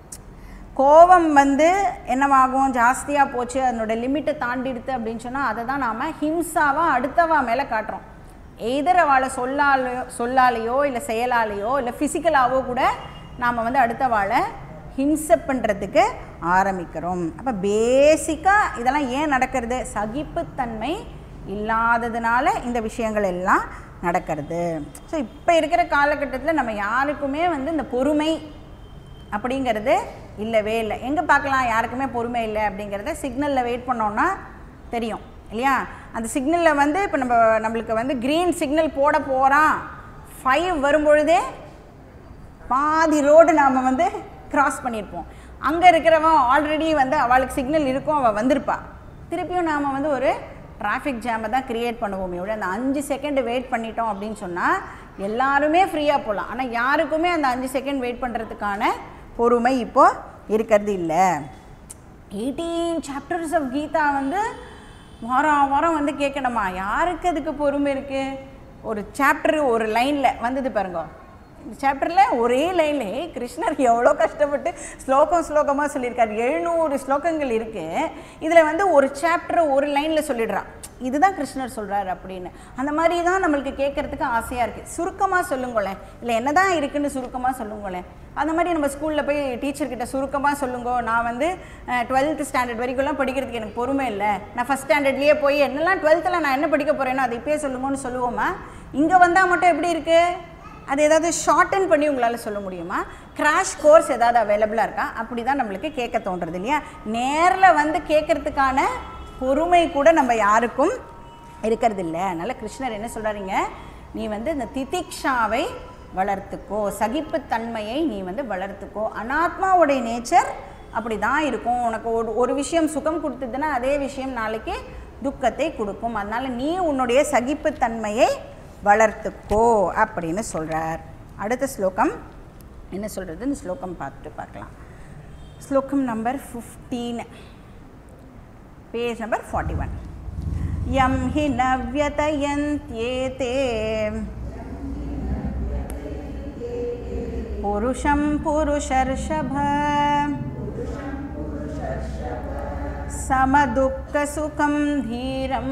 கோபம் வந்து என்னவாகும் ஜாஸ்தியாக போச்சு அதனோட லிமிட்டை தாண்டிடுது அப்படின்னு சொன்னால் அதை தான் நாம் ஹிம்சாவாக அடுத்தவா மேலே காட்டுறோம் எய்தர் அவளை சொல்லாலையோ சொல்லாலேயோ இல்லை செயலாலேயோ இல்லை ஃபிசிக்கலாவோ கூட நாம் வந்து அடுத்தவாளை ஹிம்சை பண்ணுறதுக்கு ஆரம்பிக்கிறோம் அப்போ பேசிக்காக இதெல்லாம் ஏன் நடக்கிறது சகிப்புத்தன்மை இல்லாததுனால இந்த விஷயங்கள் எல்லாம் நடக்கிறது ஸோ இப்போ இருக்கிற காலகட்டத்தில் நம்ம யாருக்குமே வந்து இந்த பொறுமை அப்படிங்கிறது இல்லவே இல்லை எங்கே பார்க்கலாம் யாருக்குமே பொறுமை இல்லை அப்படிங்கிறத சிக்னலில் வெயிட் பண்ணோன்னா தெரியும் இல்லையா அந்த சிக்னலில் வந்து இப்போ நம்ம நம்மளுக்கு வந்து க்ரீன் சிக்னல் போட போகிறான் ஃபைவ் வரும்பொழுதே பாதி ரோடு நாம் வந்து கிராஸ் பண்ணியிருப்போம் அங்கே இருக்கிறவன் ஆல்ரெடி வந்து அவளுக்கு சிக்னல் இருக்கும் அவள் வந்திருப்பா திருப்பியும் நாம் வந்து ஒரு டிராஃபிக் ஜாமை தான் க்ரியேட் பண்ணுவோமே விட அந்த அஞ்சு செகண்ட் வெயிட் பண்ணிட்டோம் அப்படின்னு சொன்னால் எல்லாருமே ஃப்ரீயாக போகலாம் ஆனால் யாருக்குமே அந்த அஞ்சு செகண்ட் வெயிட் பண்ணுறதுக்கான பொறுமை இப்போது இருக்கிறது இல்லை எயிட்டீன் சாப்டர்ஸ் ஆஃப் கீதா வந்து வாரம் வாரம் வந்து கேட்கணுமா யாருக்கு அதுக்கு பொறுமை இருக்குது ஒரு சாப்டர் ஒரு லைனில் வந்தது பாருங்க இந்த சாப்டரில் ஒரே லைன்லே கிருஷ்ணர் எவ்வளோ கஷ்டப்பட்டு ஸ்லோகம் ஸ்லோகமாக சொல்லியிருக்காரு எழுநூறு ஸ்லோகங்கள் இருக்குது இதில் வந்து ஒரு சாப்டர் ஒரு லைனில் சொல்லிடுறான் இதுதான் கிருஷ்ணர் சொல்கிறார் அப்படின்னு அந்த மாதிரி தான் நம்மளுக்கு கேட்குறதுக்கு ஆசையாக இருக்குது சுருக்கமாக சொல்லுங்களேன் இல்லை என்ன தான் இருக்குன்னு சுருக்கமாக சொல்லுங்களேன் அந்த மாதிரி நம்ம ஸ்கூலில் போய் டீச்சர்கிட்ட சுருக்கமாக சொல்லுங்க நான் வந்து டுவெல்த் ஸ்டாண்டர்ட் வரைக்கும்லாம் படிக்கிறதுக்கு எனக்கு பொறுமை இல்லை நான் ஃபஸ்ட் ஸ்டாண்டர்ட்லேயே போய் என்னெல்லாம் டுவெல்த்தில் நான் என்ன படிக்க போகிறேனோ அதை இப்பயே சொல்லுங்கன்னு சொல்லுவோமா இங்கே வந்தால் மட்டும் எப்படி இருக்குது அது ஏதாவது ஷார்டன் பண்ணி உங்களால் சொல்ல முடியுமா கிராஷ் கோர்ஸ் ஏதாவது அவைலபிளாக இருக்கா அப்படி தான் நம்மளுக்கு கேட்க தோன்றது இல்லையா நேரில் வந்து கேட்குறதுக்கான பொறுமை கூட நம்ம யாருக்கும் இருக்கிறது இல்லை அதனால் கிருஷ்ணர் என்ன சொல்கிறாருங்க நீ வந்து இந்த திதிக்ஷாவை வளர்த்துக்கோ சகிப்புத்தன்மையை நீ வந்து வளர்த்துக்கோ அனாத்மாவுடைய நேச்சர் அப்படி தான் இருக்கும் உனக்கு ஒரு ஒரு விஷயம் சுகம் கொடுத்ததுன்னா அதே விஷயம் நாளைக்கு துக்கத்தை கொடுக்கும் அதனால் நீ உன்னுடைய சகிப்புத்தன்மையை வளர்த்துக்கோ அப்படின்னு சொல்கிறார் அடுத்த ஸ்லோகம் என்ன சொல்கிறது இந்த ஸ்லோகம் பார்த்துட்டு பார்க்கலாம் ஸ்லோகம் number fifteen page number forty one யம் ஹி நவ்யதயந்த்யேதே புருஷம் புருஷர்ஷப समदुःखसुखं धीरम्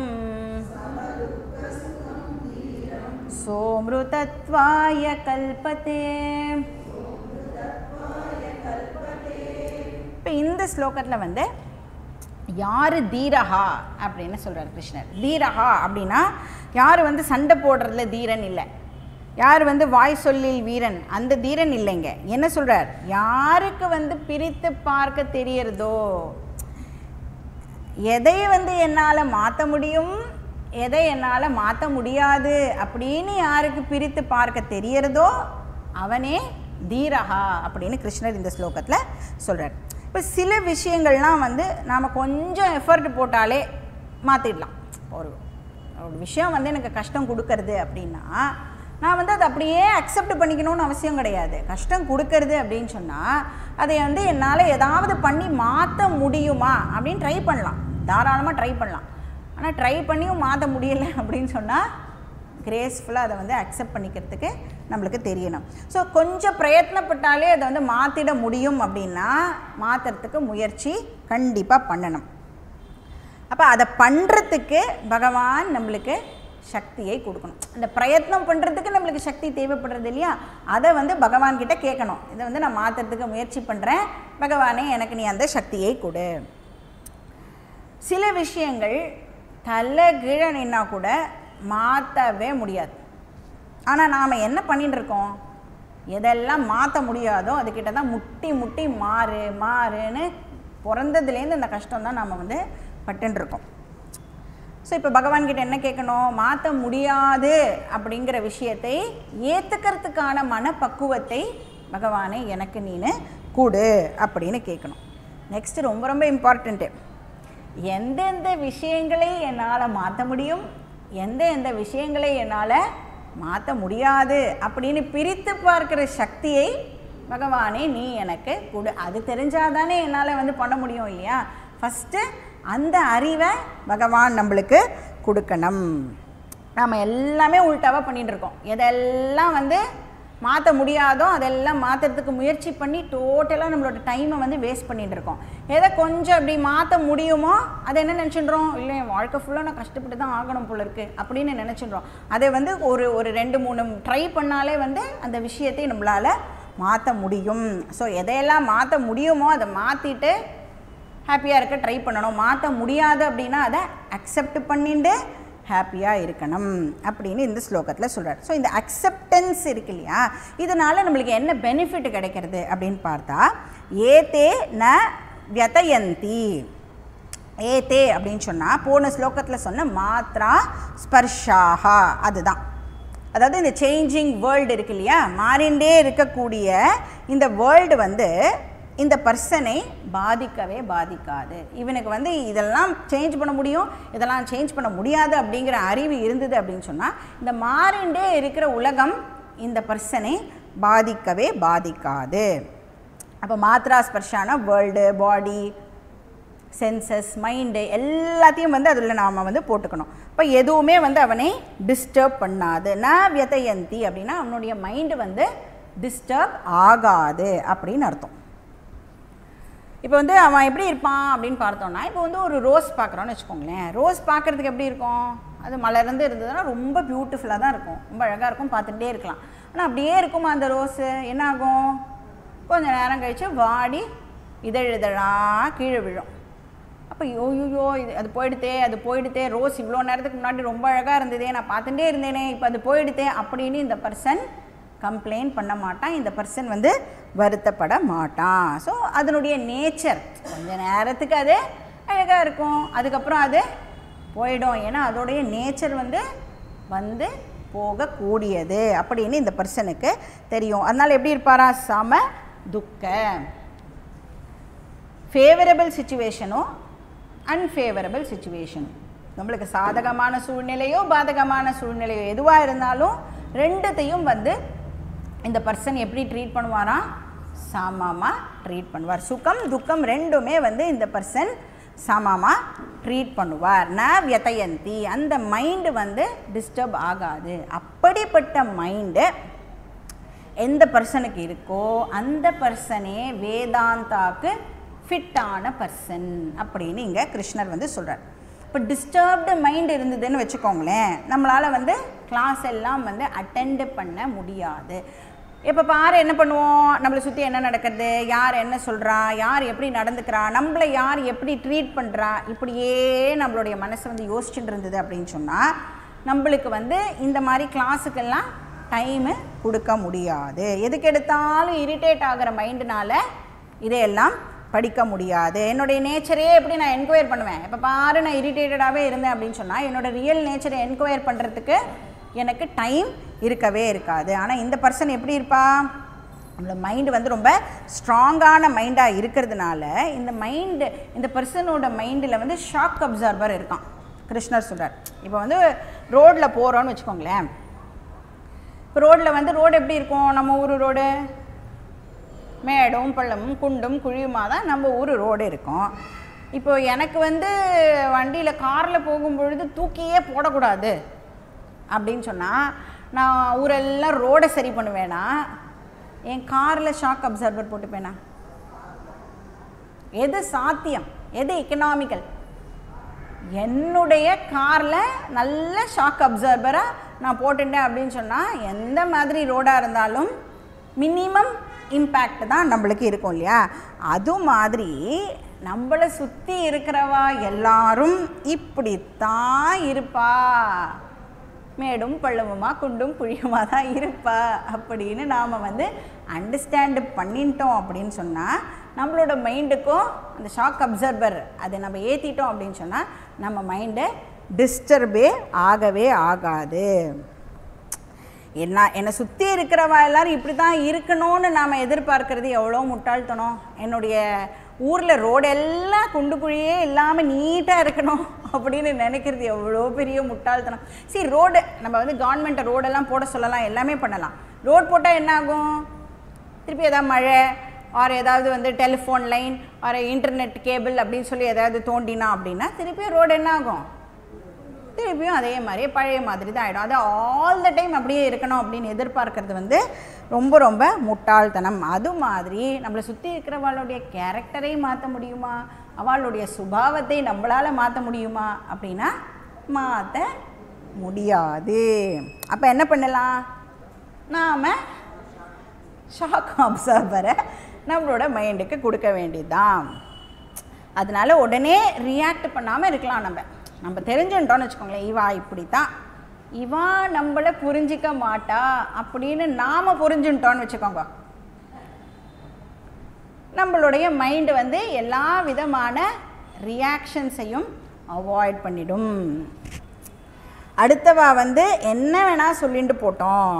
सोमृतत्वाय कल्पते இப்போ இந்த ஸ்லோகத்தில் வந்து யார் தீரஹா அப்படின்னு சொல்கிறார் கிருஷ்ணர் தீரஹா அப்படின்னா யார் வந்து சண்டை போடுறதுல தீரன் இல்லை யார் வந்து வாய் சொல்லில் வீரன் அந்த தீரன் இல்லைங்க என்ன சொல்கிறார் யாருக்கு வந்து பிரித்து பார்க்க தெரியறதோ எதை வந்து என்னால் மாற்ற முடியும் எதை என்னால் மாற்ற முடியாது அப்படின்னு யாருக்கு பிரித்து பார்க்க தெரியறதோ அவனே தீரஹா அப்படின்னு கிருஷ்ணர் இந்த ஸ்லோகத்தில் சொல்கிறார் இப்போ சில விஷயங்கள்லாம் வந்து நாம் கொஞ்சம் எஃபர்ட் போட்டாலே மாற்றிடலாம் ஒரு ஒரு விஷயம் வந்து எனக்கு கஷ்டம் கொடுக்கறது அப்படின்னா நான் வந்து அதை அப்படியே அக்செப்ட் பண்ணிக்கணும்னு அவசியம் கிடையாது கஷ்டம் கொடுக்கறது அப்படின்னு சொன்னால் அதை வந்து என்னால் ஏதாவது பண்ணி மாற்ற முடியுமா அப்படின்னு ட்ரை பண்ணலாம் தாராளமாக ட்ரை பண்ணலாம் ஆனால் ட்ரை பண்ணியும் மாற்ற முடியலை அப்படின்னு சொன்னால் கிரேஸ்ஃபுல்லாக அதை வந்து அக்செப்ட் பண்ணிக்கிறதுக்கு நம்மளுக்கு தெரியணும் ஸோ கொஞ்சம் பிரயத்னப்பட்டாலே அதை வந்து மாற்றிட முடியும் அப்படின்னா மாற்றுறதுக்கு முயற்சி கண்டிப்பாக பண்ணணும் அப்போ அதை பண்ணுறதுக்கு பகவான் நம்மளுக்கு சக்தியை கொடுக்கணும் அந்த பிரயத்னம் பண்ணுறதுக்கு நம்மளுக்கு சக்தி தேவைப்படுறது இல்லையா அதை வந்து பகவான் கிட்ட கேட்கணும் இதை வந்து நான் மாற்றுறதுக்கு முயற்சி பண்ணுறேன் பகவானே எனக்கு நீ அந்த சக்தியை கொடு சில விஷயங்கள் தலைகீழ நின்னா கூட மாற்றவே முடியாது ஆனால் நாம் என்ன பண்ணிட்டு இருக்கோம் எதெல்லாம் மாற்ற முடியாதோ அதுக்கிட்ட தான் முட்டி முட்டி மாறு மாறுன்னு பிறந்ததுலேருந்து இந்த கஷ்டம் தான் நாம் வந்து பட்டுருக்கோம் ஸோ இப்போ பகவான் கிட்ட என்ன கேட்கணும் மாற்ற முடியாது அப்படிங்கிற விஷயத்தை ஏற்றுக்கிறதுக்கான மனப்பக்குவத்தை பகவானே எனக்கு நீனு கொடு அப்படின்னு கேட்கணும் நெக்ஸ்ட் ரொம்ப ரொம்ப இம்பார்ட்டண்ட்டு எந்தெந்த விஷயங்களை என்னால் மாற்ற முடியும் எந்த எந்த விஷயங்களை என்னால் மாற்ற முடியாது அப்படின்னு பிரித்து பார்க்குற சக்தியை பகவானே நீ எனக்கு கொடு அது தெரிஞ்சாதானே என்னால் வந்து பண்ண முடியும் இல்லையா ஃபஸ்ட்டு அந்த அறிவை பகவான் நம்மளுக்கு கொடுக்கணும் நாம் எல்லாமே உள்டாவாக பண்ணிட்டு இருக்கோம் எதெல்லாம் வந்து மாற்ற முடியாதோ அதெல்லாம் மாற்றுறதுக்கு முயற்சி பண்ணி டோட்டலாக நம்மளோட டைமை வந்து வேஸ்ட் பண்ணிட்டு இருக்கோம் எதை கொஞ்சம் அப்படி மாற்ற முடியுமோ அதை என்ன நினச்சிடுறோம் இல்லை என் வாழ்க்கை ஃபுல்லாக நான் கஷ்டப்பட்டு தான் ஆகணும் போல இருக்குது அப்படின்னு நினச்சிடுறோம் அதை வந்து ஒரு ஒரு ரெண்டு மூணு ட்ரை பண்ணாலே வந்து அந்த விஷயத்தை நம்மளால் மாற்ற முடியும் ஸோ எதையெல்லாம் மாற்ற முடியுமோ அதை மாற்றிட்டு ஹாப்பியாக இருக்க ட்ரை பண்ணணும் மாற்ற முடியாது அப்படின்னா அதை அக்செப்ட் பண்ணிட்டு ஹாப்பியாக இருக்கணும் அப்படின்னு இந்த ஸ்லோகத்தில் சொல்கிறார் ஸோ இந்த அக்செப்டன்ஸ் இருக்கு இல்லையா இதனால் நம்மளுக்கு என்ன பெனிஃபிட் கிடைக்கிறது அப்படின்னு பார்த்தா ஏதே ந வியதயந்தி ஏதே அப்படின்னு சொன்னால் போன ஸ்லோகத்தில் சொன்ன மாத்ரா ஸ்பர்ஷாகா அதுதான் அதாவது இந்த சேஞ்சிங் வேர்ல்டு இருக்கு இல்லையா மாறிண்டே இருக்கக்கூடிய இந்த வேர்ல்டு வந்து இந்த பர்சனை பாதிக்கவே பாதிக்காது இவனுக்கு வந்து இதெல்லாம் சேஞ்ச் பண்ண முடியும் இதெல்லாம் சேஞ்ச் பண்ண முடியாது அப்படிங்கிற அறிவு இருந்தது அப்படின்னு சொன்னால் இந்த மாறிண்டே இருக்கிற உலகம் இந்த பர்சனை பாதிக்கவே பாதிக்காது அப்போ மாத்ரா ஸ்பர்ஷான வேர்ல்டு பாடி சென்சஸ் மைண்டு எல்லாத்தையும் வந்து அதில் நாம் வந்து போட்டுக்கணும் இப்போ எதுவுமே வந்து அவனை டிஸ்டர்ப் பண்ணாது ந வியதயந்தி அப்படின்னா அவனுடைய மைண்டு வந்து டிஸ்டர்ப் ஆகாது அப்படின்னு அர்த்தம் இப்போ வந்து அவன் எப்படி இருப்பான் அப்படின்னு பார்த்தோம்னா இப்போ வந்து ஒரு ரோஸ் பார்க்குறோன்னு வச்சுக்கோங்களேன் ரோஸ் பார்க்குறதுக்கு எப்படி இருக்கும் அது மலர்ந்து இருந்ததுன்னா ரொம்ப பியூட்டிஃபுல்லாக தான் இருக்கும் ரொம்ப அழகாக இருக்கும் பார்த்துட்டே இருக்கலாம் ஆனால் அப்படியே இருக்குமா அந்த ரோஸு என்ன ஆகும் கொஞ்சம் நேரம் கழித்து வாடி இதழ் இதழாக கீழே விழும் அப்போ யோயோயோ இது அது போயிடுதே அது போயிடுதே ரோஸ் இவ்வளோ நேரத்துக்கு முன்னாடி ரொம்ப அழகாக இருந்ததே நான் பார்த்துட்டே இருந்தேனே இப்போ அது போயிடுதே அப்படின்னு இந்த பர்சன் கம்ப்ளைண்ட் பண்ண மாட்டான் இந்த பர்சன் வந்து வருத்தப்பட மாட்டான் ஸோ அதனுடைய நேச்சர் கொஞ்ச நேரத்துக்கு அது அழகாக இருக்கும் அதுக்கப்புறம் அது போயிடும் ஏன்னா அதோடைய நேச்சர் வந்து வந்து போகக்கூடியது அப்படின்னு இந்த பர்சனுக்கு தெரியும் அதனால் எப்படி இருப்பாரா சம துக்க ஃபேவரபிள் சுச்சுவேஷனும் அன்ஃபேவரபிள் சுச்சுவேஷன் நம்மளுக்கு சாதகமான சூழ்நிலையோ பாதகமான சூழ்நிலையோ எதுவாக இருந்தாலும் ரெண்டுத்தையும் வந்து இந்த பர்சன் எப்படி ட்ரீட் பண்ணுவாராம் சாமாமாக ட்ரீட் பண்ணுவார் சுகம் துக்கம் ரெண்டுமே வந்து இந்த பர்சன் சமமாக ட்ரீட் பண்ணுவார் ந வியதயந்தி அந்த மைண்டு வந்து டிஸ்டர்ப் ஆகாது அப்படிப்பட்ட மைண்டு எந்த பர்சனுக்கு இருக்கோ அந்த பர்சனே வேதாந்தாக்கு ஃபிட்டான பர்சன் அப்படின்னு இங்கே கிருஷ்ணர் வந்து சொல்கிறார் இப்போ டிஸ்டர்ப்டு மைண்ட் இருந்ததுன்னு வச்சுக்கோங்களேன் நம்மளால் வந்து கிளாஸ் எல்லாம் வந்து அட்டெண்ட் பண்ண முடியாது இப்போ பாரு என்ன பண்ணுவோம் நம்மளை சுற்றி என்ன நடக்குது யார் என்ன சொல்கிறா யார் எப்படி நடந்துக்கிறா நம்மளை யார் எப்படி ட்ரீட் பண்ணுறா இப்படியே நம்மளுடைய மனசு வந்து யோசிச்சுட்டு இருந்தது அப்படின்னு சொன்னால் நம்மளுக்கு வந்து இந்த மாதிரி கிளாஸுக்கெல்லாம் டைமு கொடுக்க முடியாது எதுக்கு எடுத்தாலும் இரிட்டேட் ஆகிற மைண்டுனால இதையெல்லாம் படிக்க முடியாது என்னுடைய நேச்சரே எப்படி நான் என்கொயர் பண்ணுவேன் இப்போ பாரு நான் இரிட்டேட்டடாகவே இருந்தேன் அப்படின்னு சொன்னால் என்னோட ரியல் நேச்சரை என்கொயர் பண்ணுறதுக்கு எனக்கு டைம் இருக்கவே இருக்காது ஆனால் இந்த பர்சன் எப்படி இருப்பா நம்மளோட மைண்டு வந்து ரொம்ப ஸ்ட்ராங்கான மைண்டாக இருக்கிறதுனால இந்த மைண்டு இந்த பர்சனோட மைண்டில் வந்து ஷாக் அப்சர்வர் இருக்கான் கிருஷ்ணர் சொல்கிறார் இப்போ வந்து ரோட்டில் போகிறோன்னு வச்சுக்கோங்களேன் இப்போ ரோட்டில் வந்து ரோடு எப்படி இருக்கும் நம்ம ஊர் ரோடு மேடும் பள்ளமும் குண்டும் குழியுமாக தான் நம்ம ஊர் ரோடு இருக்கும் இப்போ எனக்கு வந்து வண்டியில் காரில் போகும்பொழுது தூக்கியே போடக்கூடாது அப்படின்னு சொன்னால் நான் ஊரெல்லாம் ரோடை சரி பண்ணுவேனா என் காரில் ஷாக் அப்சர்வர் போட்டுப்பேனா எது சாத்தியம் எது எக்கனாமிக்கல் என்னுடைய காரில் நல்ல ஷாக் அப்சர்வராக நான் போட்டுட்டேன் அப்படின்னு சொன்னால் எந்த மாதிரி ரோடாக இருந்தாலும் மினிமம் இம்பேக்ட் தான் நம்மளுக்கு இருக்கும் இல்லையா அது மாதிரி நம்மளை சுற்றி இருக்கிறவா எல்லாரும் இப்படித்தான் இருப்பா மேடும் பள்ளமுமா குண்டும் குழியுமா தான் இருப்பா அப்படின்னு நாம் வந்து அண்டர்ஸ்டாண்டு பண்ணிட்டோம் அப்படின்னு சொன்னால் நம்மளோட மைண்டுக்கும் அந்த ஷாக் அப்சர்வர் அதை நம்ம ஏற்றிட்டோம் அப்படின்னு சொன்னால் நம்ம மைண்டு டிஸ்டர்பே ஆகவே ஆகாது என்ன என்னை சுற்றி இருக்கிறவா எல்லாரும் இப்படி தான் இருக்கணும்னு நாம் எதிர்பார்க்கறது எவ்வளோ முட்டாள்தனம் என்னுடைய ஊரில் ரோடெல்லாம் குண்டு குழியே இல்லாமல் நீட்டாக இருக்கணும் அப்படின்னு நினைக்கிறது எவ்வளோ பெரிய முட்டாள்தனம் சரி ரோடு நம்ம வந்து கவர்மெண்ட்டை ரோடெல்லாம் போட சொல்லலாம் எல்லாமே பண்ணலாம் ரோட் போட்டால் என்ன ஆகும் திருப்பி ஏதாவது மழை ஆர் ஏதாவது வந்து telephone line or internet cable அப்படின்னு சொல்லி ஏதாவது தோண்டினா அப்படின்னா திருப்பி ரோடு என்ன ஆகும் திருப்பியும் அதே மாதிரி பழைய மாதிரி தான் ஆகிடும் அது ஆல் த டைம் அப்படியே இருக்கணும் அப்படின்னு எதிர்பார்க்கறது வந்து ரொம்ப ரொம்ப முட்டாள்தனம் அது மாதிரி நம்மளை சுற்றி இருக்கிறவளுடைய கேரக்டரை மாற்ற முடியுமா அவளுடைய சுபாவத்தை நம்மளால் மாற்ற முடியுமா அப்படின்னா மாற்ற முடியாது அப்போ என்ன பண்ணலாம் நாம் ஷாக் அப்சர்வரை நம்மளோட மைண்டுக்கு கொடுக்க வேண்டியதுதான் அதனால உடனே ரியாக்ட் பண்ணாமல் இருக்கலாம் நம்ம நம்ம தெரிஞ்சுட்டோம்னு வச்சுக்கோங்களேன் இவா இப்படி தான் இவா நம்மளை புரிஞ்சிக்க மாட்டா அப்படின்னு நாம் புரிஞ்சுட்டோன்னு வச்சுக்கோங்க நம்மளுடைய மைண்டு வந்து எல்லா விதமான ரியாக்ஷன்ஸையும் அவாய்ட் பண்ணிடும் அடுத்தவா வந்து என்ன வேணால் சொல்லிட்டு போட்டோம்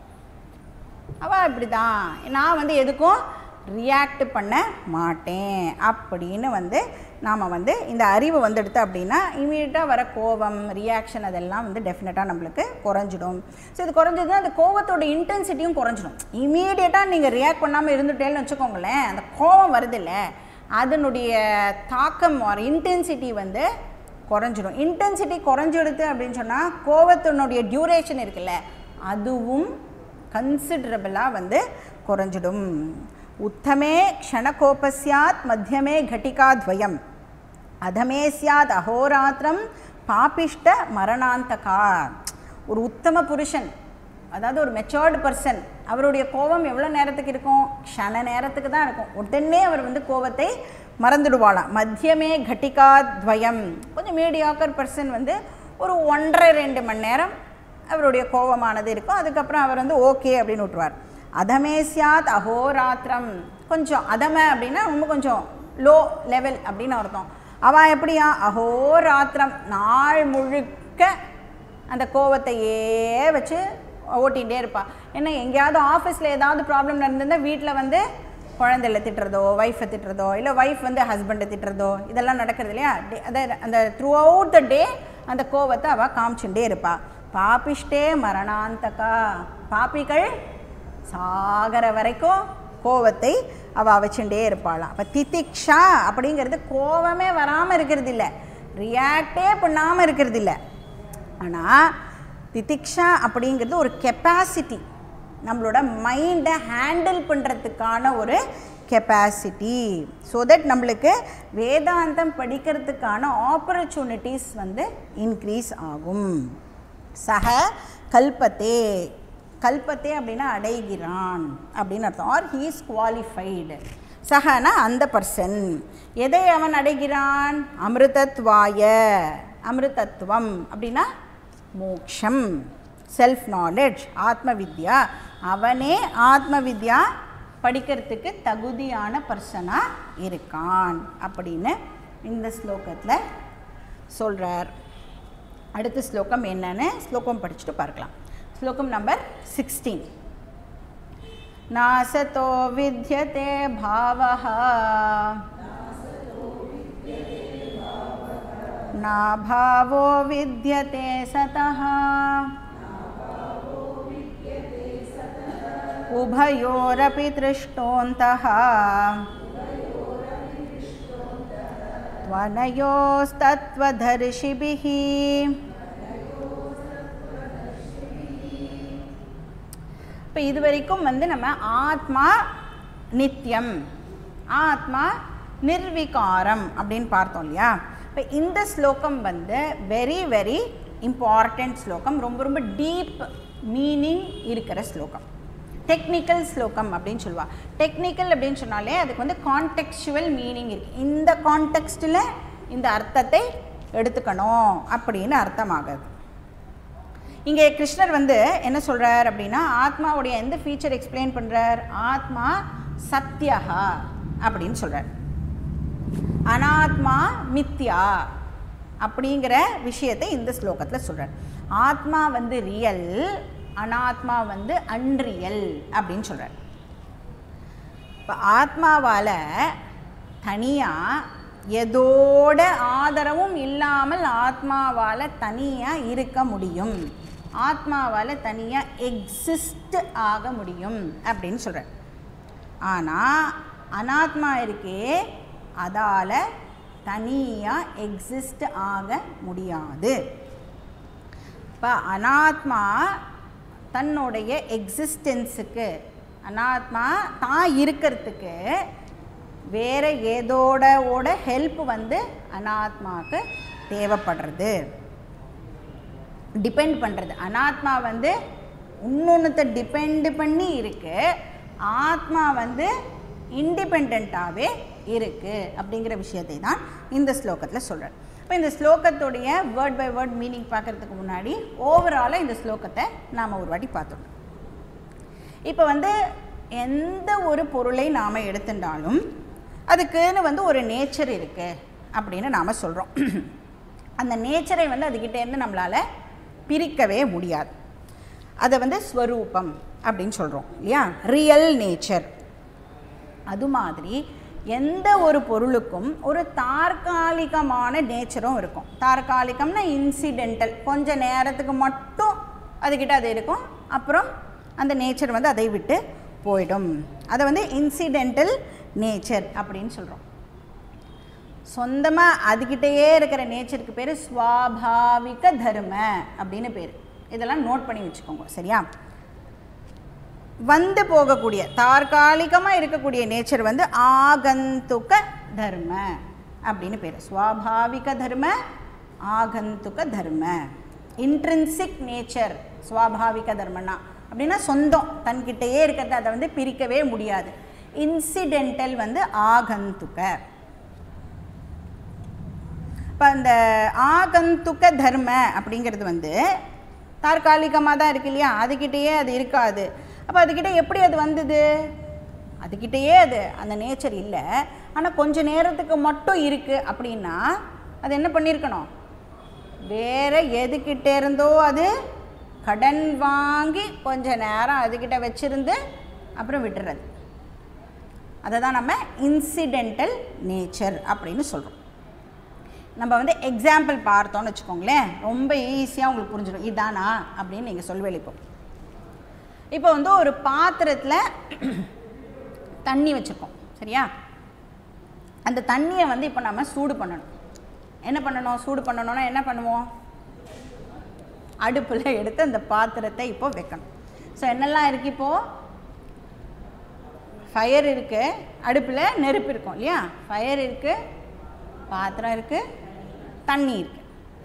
அவள் இப்படி தான் நான் வந்து எதுக்கும் ரியாக்ட் பண்ண மாட்டேன் அப்படின்னு வந்து நாம் வந்து இந்த அறிவு வந்துடுது அப்படின்னா இமீடியட்டாக வர கோபம் ரியாக்ஷன் அதெல்லாம் வந்து டெஃபினட்டாக நம்மளுக்கு குறைஞ்சிடும் ஸோ இது குறைஞ்சதுன்னா அந்த கோபத்தோட இன்டென்சிட்டியும் குறைஞ்சிடும் இமீடியட்டாக நீங்கள் ரியாக்ட் பண்ணாமல் இருந்துட்டேன்னு வச்சுக்கோங்களேன் அந்த கோபம் வருதில்ல அதனுடைய தாக்கம் ஒரு இன்டென்சிட்டி வந்து குறைஞ்சிடும் இன்டென்சிட்டி குறைஞ்சிடுது அப்படின்னு சொன்னால் கோபத்தினுடைய டியூரேஷன் இருக்குல்ல அதுவும் கன்சிடரபிளாக வந்து குறைஞ்சிடும் உத்தமே க்ஷணகோபஸ்யாத் மத்தியமே घटिकाद्वयम् அதமே சியாத் அகோராத்திரம் பாபிஷ்ட மரணாந்தகா ஒரு உத்தம புருஷன் அதாவது ஒரு மெச்சோர்டு பர்சன் அவருடைய கோபம் எவ்வளோ நேரத்துக்கு இருக்கும் க்ஷண நேரத்துக்கு தான் இருக்கும் உடனே அவர் வந்து கோபத்தை மறந்துடுவாளாம் மத்தியமே घटिकाद्वயம் கொஞ்சம் மீடியாக்கர் பர்சன் வந்து ஒரு ஒன்றரை ரெண்டு மணி நேரம் அவருடைய கோபமானது இருக்கும் அதுக்கப்புறம் அவர் வந்து ஓகே அப்படின்னு விட்டுருவார் அதமே சியாத் அகோராத்திரம் கொஞ்சம் அதம அப்படின்னா ரொம்ப கொஞ்சம் லோ லெவல் அப்படின்னு அர்த்தம் அவள் எப்படியா அகோராத்திரம் நாள் முழுக்க அந்த கோவத்தையே வச்சு ஓட்டிகிட்டே இருப்பாள் ஏன்னா எங்கேயாவது ஆஃபீஸில் ஏதாவது ப்ராப்ளம் நடந்திருந்தால் வீட்டில் வந்து குழந்தைல திட்டுறதோ ஒய்ஃபை திட்டுறதோ இல்லை ஒய்ஃப் வந்து ஹஸ்பண்டை திட்டுறதோ இதெல்லாம் நடக்கிறது இல்லையா அதை அந்த த்ரூ அவுட் த டே அந்த கோவத்தை அவள் காமிச்சுட்டே இருப்பாள் பாபிஷ்டே மரணாந்தகா பாப்பிகள் சாகர வரைக்கும் கோவத்தை அவள் வச்சுட்டே இருப்பாளாம் அப்போ திதிக்ஷா அப்படிங்கிறது கோவமே வராமல் இருக்கிறது இல்லை ரியாக்டே பண்ணாமல் இருக்கிறது இல்லை ஆனால் திதிக்ஷா அப்படிங்கிறது ஒரு கெப்பாசிட்டி நம்மளோட மைண்டை ஹேண்டில் பண்ணுறதுக்கான ஒரு கெப்பாசிட்டி ஸோ தட் நம்மளுக்கு வேதாந்தம் படிக்கிறதுக்கான ஆப்பர்ச்சுனிட்டிஸ் வந்து இன்க்ரீஸ் ஆகும் சக கல்பத்தே கல்பத்தே அப்படின்னா அடைகிறான் அப்படின்னு அர்த்தம் ஆர் ஹீ இஸ் குவாலிஃபைடு சகனா அந்த பர்சன் எதை அவன் அடைகிறான் அமிர்தத்வாய அமிர்தத்துவம் அப்படின்னா மோக்ஷம் செல்ஃப் நாலேஜ் ஆத்ம வித்யா அவனே ஆத்ம வித்யா படிக்கிறதுக்கு தகுதியான பர்சனாக இருக்கான் அப்படின்னு இந்த ஸ்லோகத்தில் சொல்கிறார் அடுத்த ஸ்லோகம் என்னன்னு ஸ்லோகம் படிச்சுட்டு பார்க்கலாம் ஸ்லோகம் நம்பர் சிக்ஸ்டீன் नासतो विद्यते भावः नाभावो विद्यते सतः उभयोरपि दृष्टोऽन्तः त्वनयोस्तत्त्वदर्शिभिः இப்போ இது வரைக்கும் வந்து நம்ம ஆத்மா நித்தியம் ஆத்மா நிர்விகாரம் அப்படின்னு பார்த்தோம் இல்லையா இப்போ இந்த ஸ்லோகம் வந்து வெரி வெரி இம்பார்ட்டண்ட் ஸ்லோகம் ரொம்ப ரொம்ப டீப் மீனிங் இருக்கிற ஸ்லோகம் டெக்னிக்கல் ஸ்லோகம் அப்படின்னு சொல்லுவா டெக்னிக்கல் அப்படின்னு சொன்னாலே அதுக்கு வந்து கான்டெக்சுவல் மீனிங் இருக்குது இந்த கான்டெக்ஸ்டில் இந்த அர்த்தத்தை எடுத்துக்கணும் அப்படின்னு அர்த்தமாகுது இங்கே கிருஷ்ணர் வந்து என்ன சொல்கிறார் அப்படின்னா ஆத்மாவுடைய எந்த ஃபீச்சர் எக்ஸ்பிளைன் பண்ணுறார் ஆத்மா சத்யஹா அப்படின்னு சொல்கிறார் அனாத்மா மித்யா அப்படிங்கிற விஷயத்தை இந்த ஸ்லோகத்தில் சொல்கிறார் ஆத்மா வந்து ரியல் அனாத்மா வந்து அன்ரியல் அப்படின்னு சொல்கிறார் இப்போ ஆத்மாவால் தனியாக எதோட ஆதரவும் இல்லாமல் ஆத்மாவால் தனியாக இருக்க முடியும் ஆத்மாவால் தனியாக எக்ஸிஸ்ட் ஆக முடியும் அப்படின்னு சொல்கிறார் ஆனால் அனாத்மா இருக்கே அதால் தனியாக எக்ஸிஸ்ட் ஆக முடியாது இப்போ அனாத்மா தன்னுடைய எக்ஸிஸ்டன்ஸுக்கு அனாத்மா தான் இருக்கிறதுக்கு வேற ஏதோட ஓட ஹெல்ப் வந்து அனாத்மாவுக்கு தேவைப்படுறது டிபெண்ட் பண்ணுறது அனாத்மா வந்து இன்னொன்றுத்தை டிபெண்ட் பண்ணி இருக்கு ஆத்மா வந்து இண்டிபெண்ட்டாகவே இருக்குது அப்படிங்கிற விஷயத்தை தான் இந்த ஸ்லோகத்தில் சொல்கிறார் இப்போ இந்த ஸ்லோகத்துடைய வேர்ட் பை வேர்ட் மீனிங் பார்க்குறதுக்கு முன்னாடி ஓவராலாக இந்த ஸ்லோகத்தை நாம் ஒரு வாட்டி பார்த்தோம் இப்போ வந்து எந்த ஒரு பொருளை நாம் எடுத்துட்டாலும் அதுக்குன்னு வந்து ஒரு நேச்சர் இருக்குது அப்படின்னு நாம் சொல்கிறோம் அந்த நேச்சரை வந்து அதுக்கிட்டேருந்து நம்மளால் பிரிக்கவே முடியாது அதை வந்து ஸ்வரூபம் அப்படின்னு சொல்கிறோம் இல்லையா ரியல் நேச்சர் அது மாதிரி எந்த ஒரு பொருளுக்கும் ஒரு தற்காலிகமான நேச்சரும் இருக்கும் தற்காலிகம்னா இன்சிடென்டல் கொஞ்ச நேரத்துக்கு மட்டும் அதுக்கிட்ட அது இருக்கும் அப்புறம் அந்த நேச்சர் வந்து அதை விட்டு போயிடும் அதை வந்து இன்சிடென்டல் நேச்சர் அப்படின்னு சொல்கிறோம் சொந்தமாக அதுக்கிட்டேயே இருக்கிற நேச்சருக்கு பேர் ஸ்வாபாவிக தர்ம அப்படின்னு பேர் இதெல்லாம் நோட் பண்ணி வச்சுக்கோங்க சரியா வந்து போகக்கூடிய தற்காலிகமாக இருக்கக்கூடிய நேச்சர் வந்து ஆகந்துக தர்ம அப்படின்னு பேர் ஸ்வாபாவிக தர்ம ஆகந்துக தர்ம இன்ட்ரின்சிக் நேச்சர் ஸ்வாபாவிக தர்மனா அப்படின்னா சொந்தம் தன்கிட்டயே இருக்கிறது அதை வந்து பிரிக்கவே முடியாது இன்சிடென்டல் வந்து ஆகந்துக இப்போ அந்த ஆகந்துக்க தர்ம அப்படிங்கிறது வந்து தற்காலிகமாக தான் இருக்கு இல்லையா அதுக்கிட்டேயே அது இருக்காது அப்போ அதுக்கிட்ட எப்படி அது வந்தது அதுக்கிட்டேயே அது அந்த நேச்சர் இல்லை ஆனால் கொஞ்ச நேரத்துக்கு மட்டும் இருக்குது அப்படின்னா அது என்ன பண்ணியிருக்கணும் வேற எதுக்கிட்ட இருந்தோ அது கடன் வாங்கி கொஞ்ச நேரம் அதுக்கிட்ட வச்சிருந்து அப்புறம் விட்டுறது அதை தான் நம்ம இன்சிடென்டல் நேச்சர் அப்படின்னு சொல்கிறோம் நம்ம வந்து எக்ஸாம்பிள் பார்த்தோன்னு வச்சுக்கோங்களேன் ரொம்ப ஈஸியாக உங்களுக்கு புரிஞ்சிடும் இதானா அப்படின்னு நீங்கள் சொல்வெளிப்போம் இப்போ வந்து ஒரு பாத்திரத்தில் தண்ணி வச்சுருக்கோம் சரியா அந்த தண்ணியை வந்து இப்போ நம்ம சூடு பண்ணணும் என்ன பண்ணணும் சூடு பண்ணணும்னா என்ன பண்ணுவோம் அடுப்பில் எடுத்து அந்த பாத்திரத்தை இப்போ வைக்கணும் ஸோ என்னெல்லாம் இருக்குது இப்போது ஃபயர் இருக்குது அடுப்பில் நெருப்பு இருக்கும் இல்லையா ஃபயர் இருக்குது பாத்திரம் இருக்குது தண்ணி இருக்குது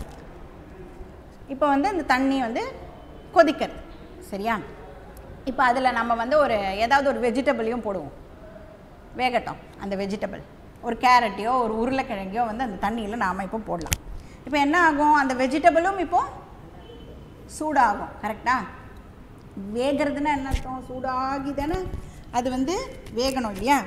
இப்போ வந்து இந்த தண்ணி வந்து கொதிக்கிறது சரியா இப்போ அதில் நம்ம வந்து ஒரு ஏதாவது ஒரு வெஜிடபிளையும் போடுவோம் வேகட்டும் அந்த வெஜிடபிள் ஒரு கேரட்டையோ ஒரு உருளைக்கிழங்கையோ வந்து அந்த தண்ணியில் நாம் இப்போ போடலாம் இப்போ என்ன ஆகும் அந்த வெஜிடபிளும் இப்போது சூடாகும் கரெக்டாக வேகிறதுனா என்ன அர்த்தம் சூடாகி தானே அது வந்து வேகணும் இல்லையா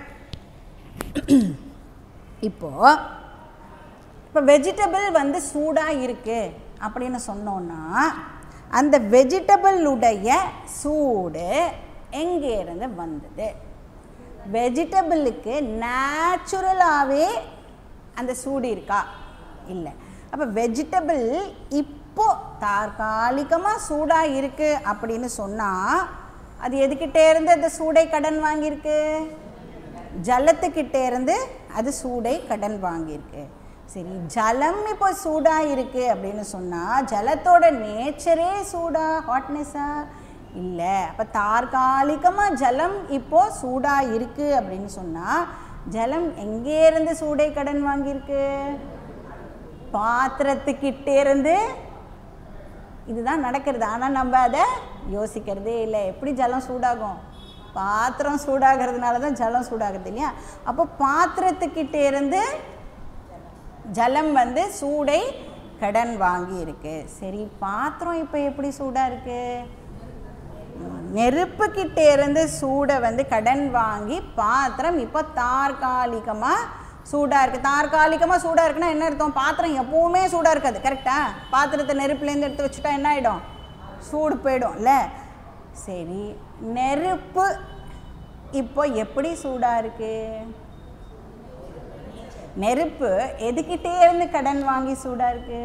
இப்போது இப்போ வெஜிடபிள் வந்து சூடாக இருக்குது அப்படின்னு சொன்னோன்னா அந்த வெஜிடபிளுடைய சூடு எங்கே இருந்து வந்தது வெஜிடபிளுக்கு நேச்சுரலாகவே அந்த சூடு இருக்கா இல்லை அப்போ வெஜிடபிள் இப்போ தற்காலிகமாக சூடாக இருக்குது அப்படின்னு சொன்னால் அது எதுக்கிட்டே இருந்து அந்த சூடை கடன் வாங்கியிருக்கு ஜலத்துக்கிட்டே இருந்து அது சூடை கடன் வாங்கியிருக்கு சரி ஜலம் இப்போ சூடாக இருக்குது அப்படின்னு சொன்னால் ஜலத்தோட நேச்சரே சூடா ஹாட்னஸா இல்லை அப்போ தற்காலிகமாக ஜலம் இப்போ சூடாக இருக்குது அப்படின்னு சொன்னால் ஜலம் எங்கே இருந்து சூடை கடன் வாங்கியிருக்கு பாத்திரத்துக்கிட்டே இருந்து இதுதான் நடக்கிறது ஆனால் நம்ம அதை யோசிக்கிறதே இல்லை எப்படி ஜலம் சூடாகும் பாத்திரம் சூடாகிறதுனால தான் ஜலம் சூடாகுது இல்லையா அப்போ பாத்திரத்துக்கிட்டே இருந்து ஜலம் வந்து சூடை கடன் வாங்கி இருக்கு சரி பாத்திரம் இப்போ எப்படி சூடாக இருக்கு நெருப்புக்கிட்டே இருந்து சூடை வந்து கடன் வாங்கி பாத்திரம் இப்போ தற்காலிகமாக சூடாக இருக்குது தற்காலிகமாக சூடாக இருக்குன்னா என்ன அர்த்தம் பாத்திரம் எப்போவுமே சூடாக இருக்காது கரெக்டா பாத்திரத்தை நெருப்புலேருந்து எடுத்து வச்சுட்டா என்ன ஆகிடும் சூடு போயிடும்ல சரி நெருப்பு இப்போ எப்படி சூடாக இருக்குது நெருப்பு எதுக்கிட்டே இருந்து கடன் வாங்கி சூடாக இருக்கு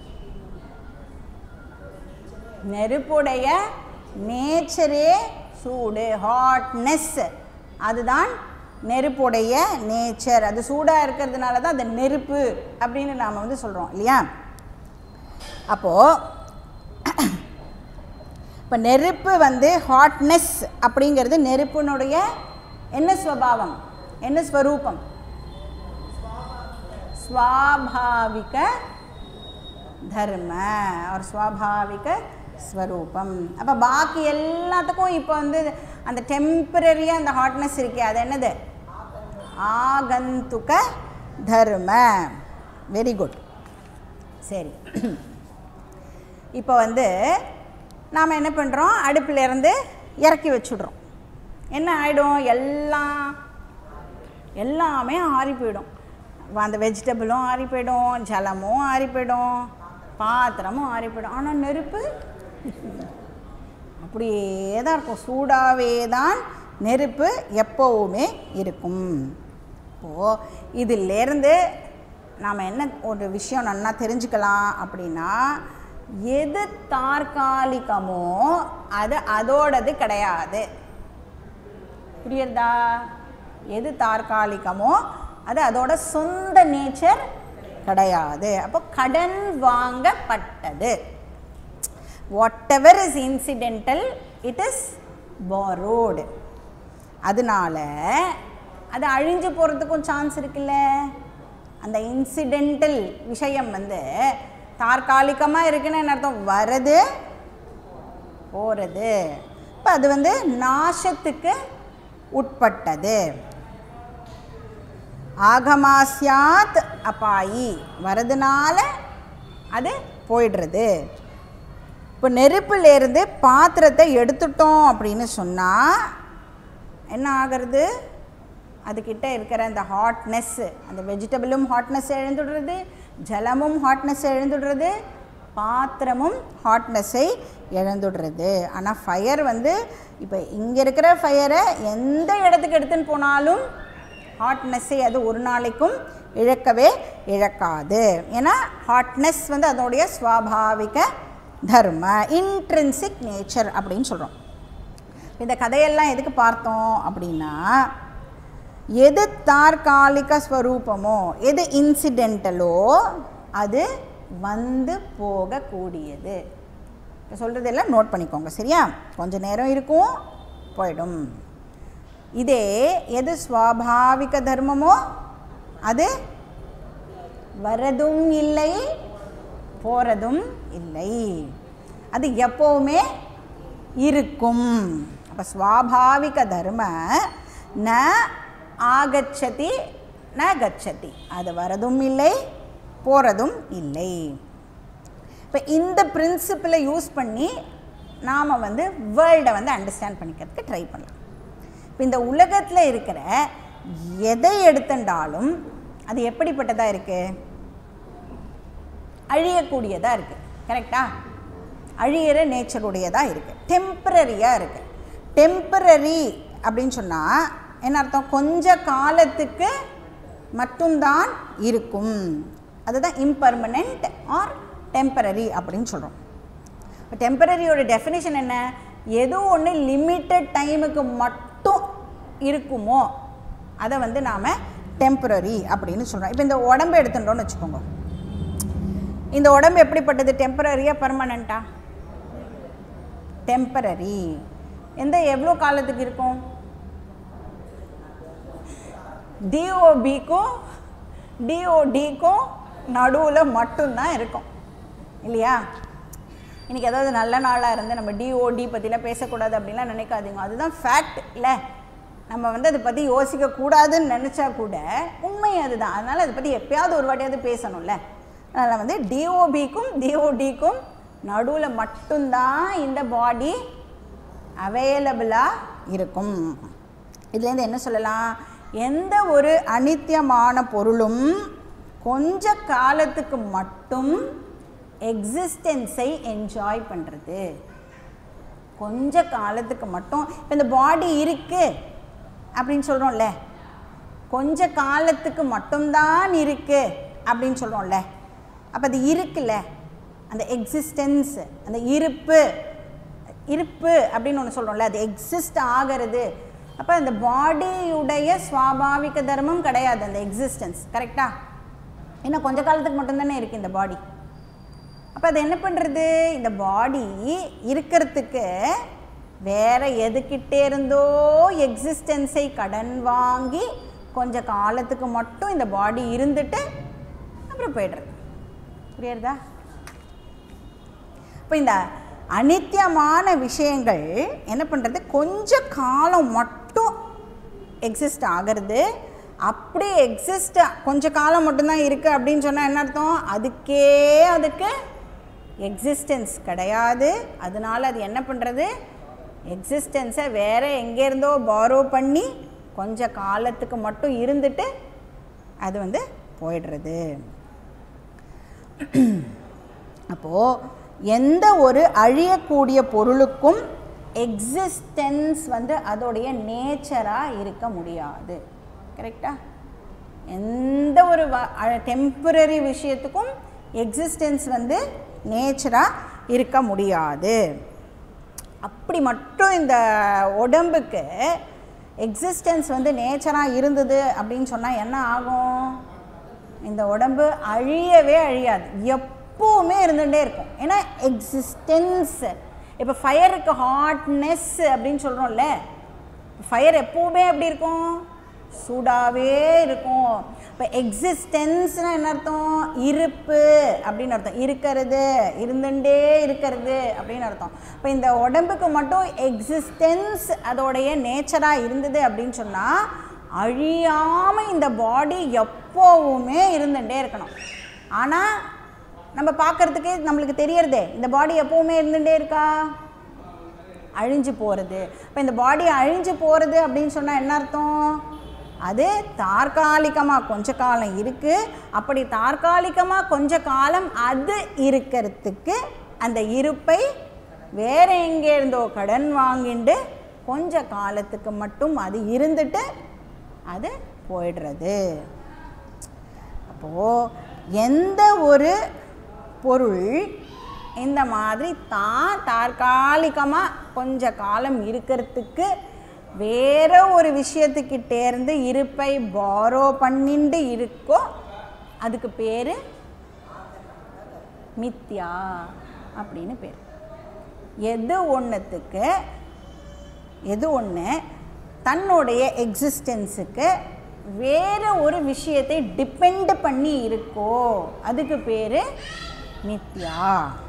நெருப்புடைய நேச்சரே சூடு ஹாட்னஸ் அதுதான் நெருப்புடைய நேச்சர் அது சூடாக இருக்கிறதுனால தான் அது நெருப்பு அப்படின்னு நாம் வந்து சொல்கிறோம் இல்லையா அப்போது இப்போ நெருப்பு வந்து ஹாட்னஸ் அப்படிங்கிறது நெருப்பினுடைய என்ன ஸ்வபாவம் என்ன ஸ்வரூபம் स्वाभाविक தர்ம ஒரு ஸ்வாபாவிக ஸ்வரூபம் அப்போ பாக்கி எல்லாத்துக்கும் இப்போ வந்து அந்த டெம்பரரியாக அந்த ஹாட்னஸ் இருக்கே அது என்னது ஆகந்துக தர்ம வெரி குட் சரி இப்போ வந்து நாம் என்ன பண்ணுறோம் அடுப்பிலேருந்து இறக்கி வச்சுடுறோம் என்ன ஆகிடும் எல்லாம் எல்லாமே ஆறி போயிடும் அந்த வெஜிடபிளும் ஆறி போயிடும் ஜலமும் ஆறி போயிடும் பாத்திரமும் ஆறி போயிடும் ஆனால் நெருப்பு அப்படியே தான் இருக்கும் சூடாகவே தான் நெருப்பு எப்போவுமே இருக்கும் இப்போது இதிலேருந்து நாம் என்ன ஒரு விஷயம் நல்லா தெரிஞ்சுக்கலாம் அப்படின்னா எது தற்காலிகமோ அது அதோடது கிடையாது புரியுறதா எது தற்காலிகமோ அது அதோட சொந்த நேச்சர் கிடையாது அப்போ கடன் வாங்கப்பட்டது whatever is incidental it is borrowed அதனால அது அழிஞ்சு போகிறதுக்கும் சான்ஸ் இருக்குல்ல அந்த இன்சிடென்டல் விஷயம் வந்து தற்காலிகமாக இருக்குன்னு என்ன அர்த்தம் வருது போகிறது இப்போ அது வந்து நாசத்துக்கு உட்பட்டது ஆகமாசியாத் அப்பாயி வரதுனால அது போயிடுறது இப்போ நெருப்பிலேருந்து பாத்திரத்தை எடுத்துட்டோம் அப்படின்னு சொன்னால் என்ன ஆகிறது அதுக்கிட்ட இருக்கிற அந்த ஹாட்னஸ் அந்த வெஜிடபிளும் ஹாட்னஸ் எழுந்துடுறது ஜலமும் ஹாட்னஸ் எழுந்துடுறது பாத்திரமும் ஹாட்னஸை இழந்துடுறது ஆனால் ஃபயர் வந்து இப்போ இங்கே இருக்கிற ஃபயரை எந்த இடத்துக்கு எடுத்துன்னு போனாலும் ஹாட்னஸ்ஸை அது ஒரு நாளைக்கும் இழக்கவே இழக்காது ஏன்னா ஹாட்னஸ் வந்து அதனுடைய ஸ்வாபாவிக தர்ம இன்ட்ரின்சிக் நேச்சர் அப்படின்னு சொல்கிறோம் இந்த கதையெல்லாம் எதுக்கு பார்த்தோம் அப்படின்னா எது தற்காலிக ஸ்வரூபமோ எது இன்சிடென்டலோ அது வந்து போகக்கூடியது இப்போ சொல்கிறதெல்லாம் நோட் பண்ணிக்கோங்க சரியா கொஞ்ச நேரம் இருக்கும் போயிடும் இதே எது ஸ்வாபாவிக தர்மமோ அது வரதும் இல்லை போகிறதும் இல்லை அது எப்போவுமே இருக்கும் அப்போ ஸ்வாபாவிக தர்ம ந ஆகச்சதி ந கச்சதி அது வரதும் இல்லை போகிறதும் இல்லை இப்போ இந்த பிரின்சிப்பிளை யூஸ் பண்ணி நாம் வந்து வேர்ல்டை வந்து அண்டர்ஸ்டாண்ட் பண்ணிக்கிறதுக்கு ட்ரை பண்ணலாம் இப்போ இந்த உலகத்தில் இருக்கிற எதை எடுத்துட்டாலும் அது எப்படிப்பட்டதாக இருக்குது அழியக்கூடியதாக இருக்குது கரெக்டா அழியிற நேச்சருடையதாக இருக்குது டெம்பரரியாக இருக்குது டெம்பரரி அப்படின்னு சொன்னால் என்ன அர்த்தம் கொஞ்ச காலத்துக்கு மட்டும்தான் இருக்கும் அதுதான் இம்பர்மனெண்ட் ஆர் டெம்பரரி அப்படின்னு சொல்கிறோம் இப்போ டெம்பரரியோட டெஃபினேஷன் என்ன எது ஒன்று லிமிட்டட் டைமுக்கு மட்டும் இருக்குமோ அதை வந்து நாம் டெம்பரரி அப்படின்னு சொல்கிறோம் இப்போ இந்த உடம்பு எடுத்துட்டோம்னு வச்சுக்கோங்க இந்த உடம்பு எப்படிப்பட்டது டெம்பரரியா பர்மனண்ட்டா டெம்பரரி எந்த எவ்வளோ காலத்துக்கு இருக்கும் டிஓபிக்கும் டிஓடிக்கும் நடுவில் மட்டும்தான் இருக்கும் இல்லையா இன்றைக்கி ஏதாவது நல்ல நாளாக இருந்து நம்ம டிஓடி பற்றிலாம் பேசக்கூடாது அப்படின்லாம் நினைக்காதீங்க அதுதான் ஃபேக்ட் இல்லை நம்ம வந்து அதை பற்றி யோசிக்கக்கூடாதுன்னு நினச்சா கூட உண்மை அதுதான் அதனால் அதை பற்றி எப்பயாவது ஒரு வாட்டியாவது பேசணும்ல அதனால் வந்து டிஓபிக்கும் டிஓடிக்கும் நடுவில் மட்டும்தான் இந்த பாடி அவைலபிளாக இருக்கும் இதுலேருந்து என்ன சொல்லலாம் எந்த ஒரு அனித்தியமான பொருளும் கொஞ்ச காலத்துக்கு மட்டும் எக்ஸிஸ்டன்ஸை என்ஜாய் பண்ணுறது கொஞ்ச காலத்துக்கு மட்டும் இப்போ இந்த பாடி இருக்கு அப்படின்னு சொல்கிறோம்ல கொஞ்ச காலத்துக்கு மட்டும்தான் இருக்கு அப்படின்னு சொல்கிறோம்ல அப்போ அது இருக்குல்ல அந்த எக்ஸிஸ்டன்ஸ் அந்த இருப்பு இருப்பு அப்படின்னு ஒன்று சொல்கிறோம்ல அது எக்ஸிஸ்ட் ஆகிறது அப்போ அந்த பாடியுடைய சுவாபாவிக தர்மம் கிடையாது அந்த எக்ஸிஸ்டன்ஸ் கரெக்டாக இன்னும் கொஞ்ச காலத்துக்கு மட்டும்தானே இருக்குது இந்த பாடி அப்போ அது என்ன பண்ணுறது இந்த பாடி இருக்கிறதுக்கு வேற எதுக்கிட்டே இருந்தோ எக்ஸிஸ்டன்ஸை கடன் வாங்கி கொஞ்ச காலத்துக்கு மட்டும் இந்த பாடி இருந்துட்டு அப்புறம் போய்டுறது புரியுறதா இப்போ இந்த அனித்தியமான விஷயங்கள் என்ன பண்ணுறது கொஞ்ச காலம் மட்டும் எக்ஸிஸ்ட் ஆகிறது அப்படி எக்ஸிஸ்ட் கொஞ்ச காலம் மட்டும்தான் இருக்குது அப்படின்னு சொன்னால் என்ன அர்த்தம் அதுக்கே அதுக்கு எக்ஸிஸ்டன்ஸ் கிடையாது அதனால அது என்ன பண்ணுறது எக்ஸிஸ்டன்ஸை வேற எங்கேருந்தோ பாரோ பண்ணி கொஞ்ச காலத்துக்கு மட்டும் இருந்துட்டு அது வந்து போயிடுறது அப்போது எந்த ஒரு அழியக்கூடிய பொருளுக்கும் எக்ஸிஸ்டன்ஸ் வந்து அதோடைய நேச்சராக இருக்க முடியாது கரெக்டா எந்த ஒரு டெம்பரரி விஷயத்துக்கும் எக்ஸிஸ்டன்ஸ் வந்து நேச்சராக இருக்க முடியாது அப்படி மட்டும் இந்த உடம்புக்கு எக்ஸிஸ்டன்ஸ் வந்து நேச்சராக இருந்தது அப்படின்னு சொன்னால் என்ன ஆகும் இந்த உடம்பு அழியவே அழியாது எப்போவுமே இருந்துகிட்டே இருக்கும் ஏன்னா எக்ஸிஸ்டன்ஸ் இப்போ ஃபயருக்கு ஹாட்னஸ் அப்படின்னு சொல்கிறோம்ல ஃபயர் எப்போவுமே எப்படி இருக்கும் சூடாகவே இருக்கும் இப்போ எக்ஸிஸ்டன்ஸ்னால் என்ன அர்த்தம் இருப்பு அப்படின்னு அர்த்தம் இருக்கிறது இருந்துட்டே இருக்கிறது அப்படின்னு அர்த்தம் இப்போ இந்த உடம்புக்கு மட்டும் எக்ஸிஸ்டன்ஸ் அதோடைய நேச்சராக இருந்தது அப்படின்னு சொன்னால் அழியாமல் இந்த பாடி எப்போவுமே இருந்துகிட்டே இருக்கணும் ஆனால் நம்ம பார்க்குறதுக்கு நம்மளுக்கு தெரியறதே இந்த பாடி எப்போவுமே இருந்துகிட்டே இருக்கா அழிஞ்சு போகிறது இப்போ இந்த பாடி அழிஞ்சு போகிறது அப்படின்னு சொன்னால் என்ன அர்த்தம் அது தற்காலிகமாக கொஞ்ச காலம் இருக்குது அப்படி தற்காலிகமாக கொஞ்ச காலம் அது இருக்கிறதுக்கு அந்த இருப்பை வேற எங்கே இருந்தோ கடன் வாங்கிண்டு கொஞ்ச காலத்துக்கு மட்டும் அது இருந்துட்டு அது போயிடுறது அப்போது எந்த ஒரு பொருள் இந்த மாதிரி தான் தற்காலிகமாக கொஞ்ச காலம் இருக்கிறதுக்கு வேற ஒரு விஷயத்துக்கிட்டேருந்து இருப்பை பாரோ பண்ணிண்டு இருக்கோ அதுக்கு பேர் மித்யா அப்படின்னு பேர் எது ஒன்றுத்துக்கு எது ஒன்று தன்னுடைய எக்ஸிஸ்டன்ஸுக்கு வேற ஒரு விஷயத்தை டிபெண்ட் பண்ணி இருக்கோ அதுக்கு பேர் மித்யா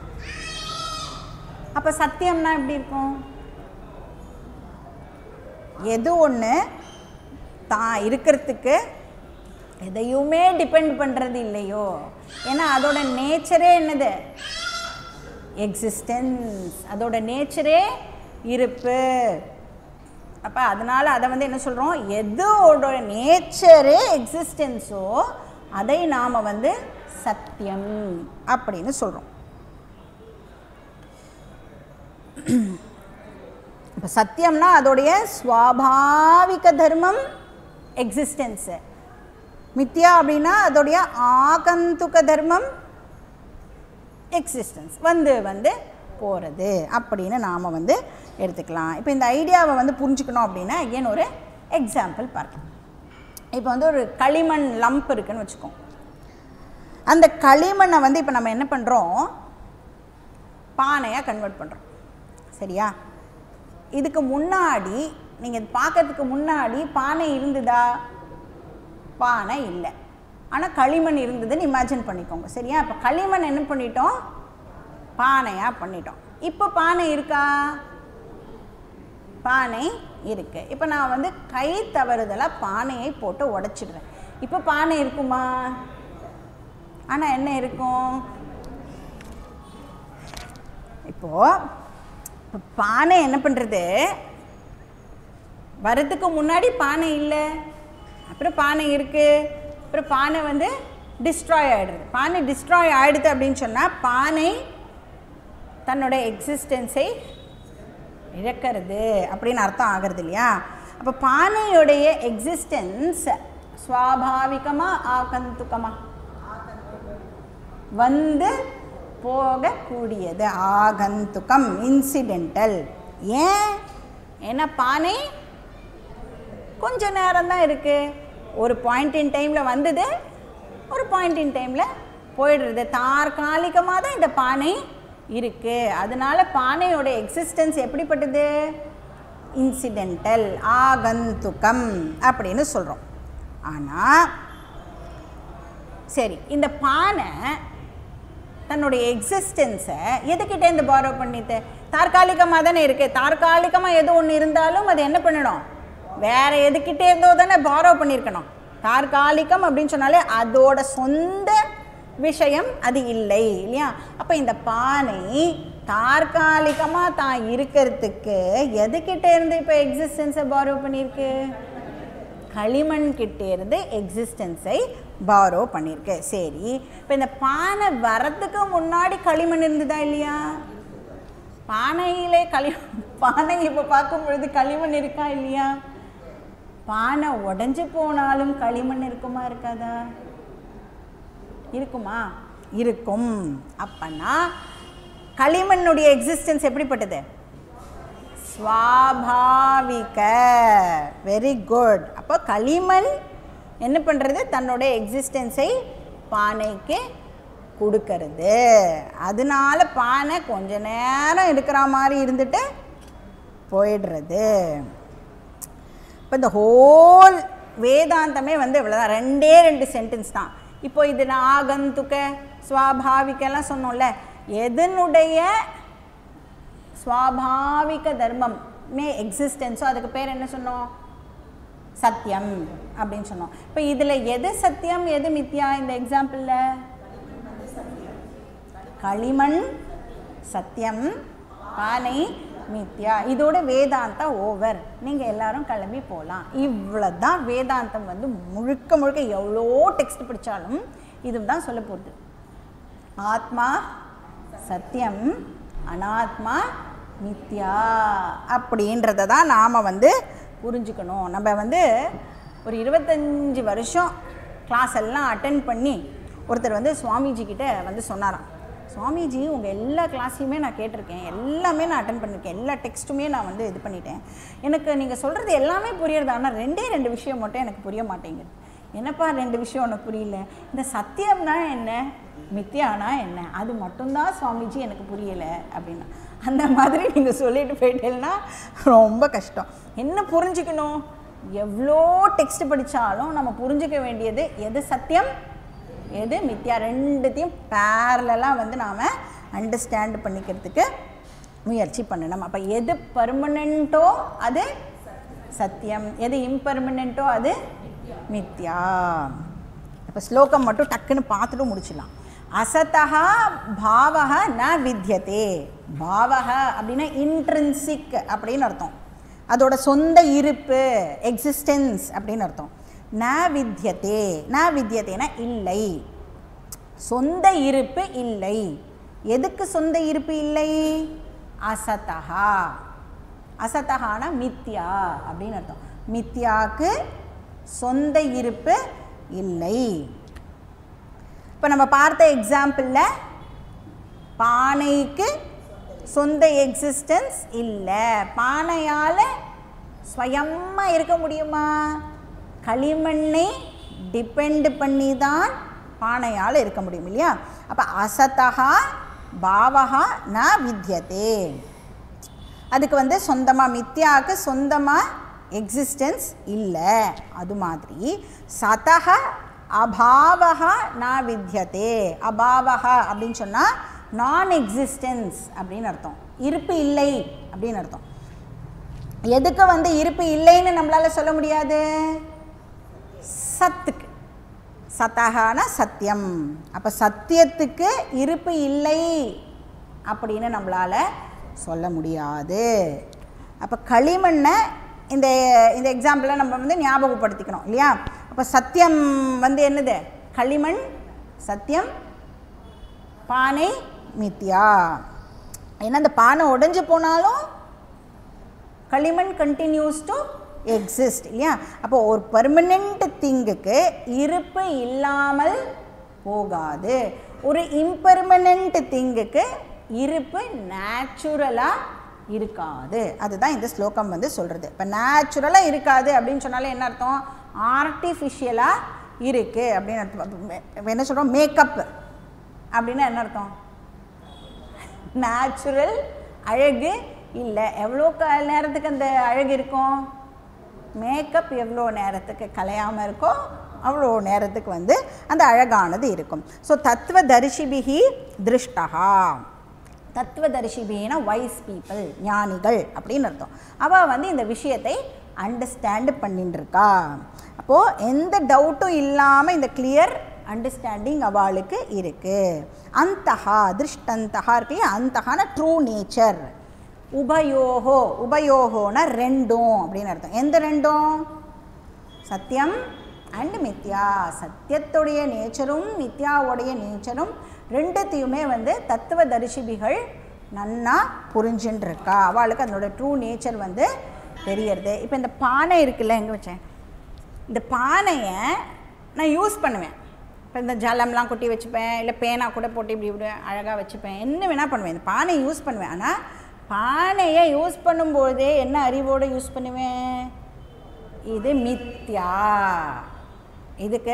அப்போ சத்தியம்னா எப்படி இருக்கும் எது ஒன்று தான் இருக்கிறதுக்கு எதையுமே டிபெண்ட் பண்ணுறது இல்லையோ ஏன்னா அதோட நேச்சரே என்னது எக்ஸிஸ்டன்ஸ் அதோட நேச்சரே இருப்பு அப்போ அதனால் அதை வந்து என்ன சொல்கிறோம் எதோட நேச்சரே எக்ஸிஸ்டன்ஸோ அதை நாம் வந்து சத்தியம் அப்படின்னு சொல்கிறோம் இப்போ சத்தியம்னா அதோடைய ஸ்வாபாவிக தர்மம் எக்ஸிஸ்டன்ஸு மித்யா அப்படின்னா அதோடைய ஆகந்துக தர்மம் எக்ஸிஸ்டன்ஸ் வந்து வந்து போகிறது அப்படின்னு நாம் வந்து எடுத்துக்கலாம் இப்போ இந்த ஐடியாவை வந்து புரிஞ்சுக்கணும் அப்படின்னா ஏன் ஒரு எக்ஸாம்பிள் பார்க்கலாம் இப்போ வந்து ஒரு களிமண் லம்ப் இருக்குன்னு வச்சுக்கோங்க அந்த களிமண்ணை வந்து இப்போ நம்ம என்ன பண்ணுறோம் பானையாக கன்வெர்ட் பண்ணுறோம் சரியா இதுக்கு முன்னாடி நீங்கள் பார்க்கறதுக்கு முன்னாடி பானை இருந்ததா பானை இல்லை ஆனால் களிமண் இருந்ததுன்னு இமேஜின் பண்ணிக்கோங்க சரியா இப்போ களிமண் என்ன பண்ணிட்டோம் பானையாக பண்ணிட்டோம் இப்போ பானை இருக்கா பானை இருக்கு இப்போ நான் வந்து கை தவறுதலாக பானையை போட்டு உடைச்சிடுறேன் இப்போ பானை இருக்குமா ஆனால் என்ன இருக்கும் இப்போது இப்போ பானை என்ன பண்ணுறது வரதுக்கு முன்னாடி பானை இல்லை அப்புறம் பானை இருக்குது அப்புறம் பானை வந்து டிஸ்ட்ராய் ஆகிடுது பானை டிஸ்ட்ராய் ஆகிடுது அப்படின்னு சொன்னால் பானை தன்னோட எக்ஸிஸ்டன்ஸை இழக்கிறது அப்படின்னு அர்த்தம் ஆகிறது இல்லையா அப்போ பானையுடைய எக்ஸிஸ்டன்ஸ் சுவாபாவிகமாக ஆகந்துக்கமா வந்து போகக்கூடியது ஆகந்துக்கம் இன்சிடென்டல் ஏன் ஏன்னா பானை கொஞ்ச நேரம் தான் இருக்குது ஒரு பாயிண்ட் இன் டைமில் வந்தது ஒரு பாயிண்ட் இன் டைமில் போயிடுறது தற்காலிகமாக தான் இந்த பானை இருக்குது அதனால பானையோட எக்ஸிஸ்டன்ஸ் எப்படிப்பட்டது இன்சிடென்டல் ஆகந்துக்கம் அப்படின்னு சொல்கிறோம் ஆனால் சரி இந்த பானை தன்னுடைய எக்ஸிஸ்டன்ஸை எதுக்கிட்டேருந்து பாரோ பண்ணிட்டு தற்காலிகமாக தானே இருக்குது தற்காலிகமாக எது ஒன்று இருந்தாலும் அது என்ன பண்ணணும் வேற எதுக்கிட்டே இருந்தோ தானே பாரோ பண்ணியிருக்கணும் தற்காலிகம் அப்படின்னு சொன்னாலே அதோட சொந்த விஷயம் அது இல்லை இல்லையா அப்போ இந்த பானை தற்காலிகமாக தான் இருக்கிறதுக்கு எதுக்கிட்ட இருந்து இப்போ எக்ஸிஸ்டன்ஸை பாரோ பண்ணியிருக்கு களிமண் கிட்டே இருந்து எக்ஸிஸ்டன்ஸை பாரோ பண்ணியிருக்கு சரி இப்போ இந்த பானை வரத்துக்கு முன்னாடி களிமண் இருந்ததா இல்லையா பானையிலே களி பானை இப்போ பார்க்கும் பொழுது களிமண் இருக்கா இல்லையா பானை உடஞ்சி போனாலும் களிமண் இருக்குமா இருக்காதா இருக்குமா இருக்கும் அப்பனா களிமண்ணுடைய எக்ஸிஸ்டன்ஸ் எப்படிப்பட்டது ஸ்வாபாவிக வெரி குட் அப்போ களிமண் என்ன பண்ணுறது தன்னோட எக்ஸிஸ்டன்ஸை பானைக்கு கொடுக்கறது அதனால பானை கொஞ்ச நேரம் இருக்கிற மாதிரி இருந்துட்டு போயிடுறது இப்போ இந்த ஹோல் வேதாந்தமே வந்து இவ்வளோதான் ரெண்டே ரெண்டு சென்டென்ஸ் தான் இப்போ இது நான் ஆகந்துக்க ஸ்வாபாவிக்கெல்லாம் சொன்னோம்ல எதனுடைய ஸ்வாபாவிக தர்மம் மே எக்ஸிஸ்டன்ஸோ அதுக்கு பேர் என்ன சொன்னோம் சத்தியம் அப்படின்னு சொன்னோம் இப்போ இதில் எது சத்தியம் எது மித்யா இந்த எக்ஸாம்பிளில் களிமண் சத்தியம் பானை மித்யா இதோட வேதாந்தா ஓவர் நீங்கள் எல்லாரும் கிளம்பி போகலாம் இவ்வளோ தான் வேதாந்தம் வந்து முழுக்க முழுக்க எவ்வளோ டெக்ஸ்ட் படித்தாலும் இதுதான் சொல்ல போகுது ஆத்மா சத்தியம் அனாத்மா மித்யா அப்படின்றத தான் நாம் வந்து புரிஞ்சுக்கணும் நம்ம வந்து ஒரு இருபத்தஞ்சி வருஷம் கிளாஸ் எல்லாம் அட்டன் பண்ணி ஒருத்தர் வந்து சுவாமிஜி கிட்ட வந்து சொன்னாராம் சுவாமிஜி உங்கள் எல்லா கிளாஸையுமே நான் கேட்டிருக்கேன் எல்லாமே நான் அட்டன் பண்ணியிருக்கேன் எல்லா டெக்ஸ்ட்டுமே நான் வந்து இது பண்ணிட்டேன் எனக்கு நீங்கள் சொல்கிறது எல்லாமே புரியுறது ஆனால் ரெண்டே ரெண்டு விஷயம் மட்டும் எனக்கு புரிய மாட்டேங்குது என்னப்பா ரெண்டு விஷயம் உனக்கு புரியல இந்த சத்தியம்னா என்ன மித்யானா என்ன அது மட்டும்தான் சுவாமிஜி எனக்கு புரியலை அப்படின்னா அந்த மாதிரி நீங்கள் சொல்லிட்டு போயிட்டேன்னா ரொம்ப கஷ்டம் என்ன புரிஞ்சுக்கணும் எவ்வளோ டெக்ஸ்ட் படித்தாலும் நம்ம புரிஞ்சுக்க வேண்டியது எது சத்தியம் எது மித்யா ரெண்டுத்தையும் பேரலாக வந்து நாம் அண்டர்ஸ்டாண்ட் பண்ணிக்கிறதுக்கு முயற்சி பண்ணணும் அப்போ எது பர்மனெண்ட்டோ அது சத்தியம் எது இம்பர்மனெண்ட்டோ அது மித்யா இப்போ ஸ்லோகம் மட்டும் டக்குன்னு பார்த்துட்டு முடிச்சிடலாம் அசத்தா பாவக ந வித்தியதே பாவக அப்படின்னா இன்ட்ரின்சிக் அப்படின்னு அர்த்தம் அதோட சொந்த இருப்பு எக்ஸிஸ்டன்ஸ் அப்படின்னு அர்த்தம் ந வித்தியதே ந வித்தியதேனா இல்லை சொந்த இருப்பு இல்லை எதுக்கு சொந்த இருப்பு இல்லை அசதா அசத்தகான மித்யா அப்படின்னு அர்த்தம் மித்யாக்கு சொந்த இருப்பு இல்லை இப்போ நம்ம பார்த்த எக்ஸாம்பிளில் பானைக்கு சொந்த எக்ஸிஸ்டன்ஸ் இல்லை பானையால் ஸ்வயமாக இருக்க முடியுமா களிமண்ணை டிபெண்ட் பண்ணி தான் பானையால் இருக்க முடியும் இல்லையா அப்போ அசத்தகா பாவகா ந வித்தியதே அதுக்கு வந்து சொந்தமாக மித்யாவுக்கு சொந்தமாக எக்ஸிஸ்டன்ஸ் இல்லை அது மாதிரி சதக அபாவகா ந வித்தியதே அபாவகா அப்படின்னு சொன்னால் நான் எக்ஸிஸ்டன்ஸ் அப்படின்னு அர்த்தம் இருப்பு இல்லை அப்படின்னு அர்த்தம் எதுக்கு வந்து இருப்பு இல்லைன்னு நம்மளால் சொல்ல முடியாது சத்துக்கு சத்தகான சத்தியம் அப்போ சத்தியத்துக்கு இருப்பு இல்லை அப்படின்னு நம்மளால் சொல்ல முடியாது அப்போ களிமண்ணை இந்த இந்த எக்ஸாம்பிளை நம்ம வந்து ஞாபகப்படுத்திக்கணும் இல்லையா அப்போ சத்தியம் வந்து என்னது களிமண் சத்தியம் பானை மித்யா ஏன்னா அந்த பானை உடைஞ்சு போனாலும் களிமண் கண்டினியூஸ் டு எக்ஸிஸ்ட் இல்லையா அப்போ ஒரு பர்மனெண்ட் திங்குக்கு இருப்பு இல்லாமல் போகாது ஒரு இம்பர்மனெண்ட் திங்குக்கு இருப்பு நேச்சுரலாக இருக்காது அதுதான் இந்த ஸ்லோகம் வந்து சொல்கிறது இப்போ நேச்சுரலாக இருக்காது அப்படின்னு சொன்னாலே என்ன அர்த்தம் ஆர்டிஃபிஷியலாக இருக்குது அப்படின்னு அர்த்தம் அப்ப மே- இப்ப என்ன சொல்கிறோம் மேக்கப் அப்படின்னா என்ன அர்த்தம் நேச்சுரல் அழகு இல்லை எவ்வளோ க நேரத்துக்கு அந்த அழகு இருக்கும் மேக்கப் எவ்வளோ நேரத்துக்கு கலையாமல் இருக்கோ அவ்வளோ நேரத்துக்கு வந்து அந்த அழகானது இருக்கும் ஸோ தத்துவ தரிசிபிகி திருஷ்டகா தத்துவதரிசிபினா வைஸ் பீப்புள் ஞானிகள் அப்படின்னு அர்த்தம் அவள் வந்து இந்த விஷயத்தை அண்டர்ஸ்டாண்ட் பண்ணிட்டு இருக்கா அப்போது எந்த டவுட்டும் இல்லாமல் இந்த கிளியர் அண்டர்ஸ்டாண்டிங் அவளுக்கு இருக்குது அந்தஹா திருஷ்டந்தஹா இருக்கு இல்லையா அந்தஹான ட்ரூ நேச்சர் உபயோகோ உபயோகோனா ரெண்டும் அப்படின்னு அர்த்தம் எந்த ரெண்டும் சத்தியம் அண்ட் மித்யா சத்தியத்துடைய நேச்சரும் மித்யாவுடைய நேச்சரும் ரெண்டுத்தையுமே வந்து தத்துவ தரிசிபிகள் நன்னா புரிஞ்சுன்னு இருக்கா அவளுக்கு அதனோட ட்ரூ நேச்சர் வந்து தெரியறது இப்போ இந்த பானை இருக்குல்ல எங்கே வச்சேன் இந்த பானையை நான் யூஸ் பண்ணுவேன் இப்போ இந்த ஜலம்லாம் கொட்டி வச்சுப்பேன் இல்லை பேனா கூட போட்டு இப்படி இப்படி அழகாக வச்சுப்பேன் என்ன வேணால் பண்ணுவேன் இந்த பானையை யூஸ் பண்ணுவேன் ஆனால் பானையை யூஸ் பண்ணும்போதே என்ன அறிவோடு யூஸ் பண்ணுவேன் இது மித்யா இதுக்கு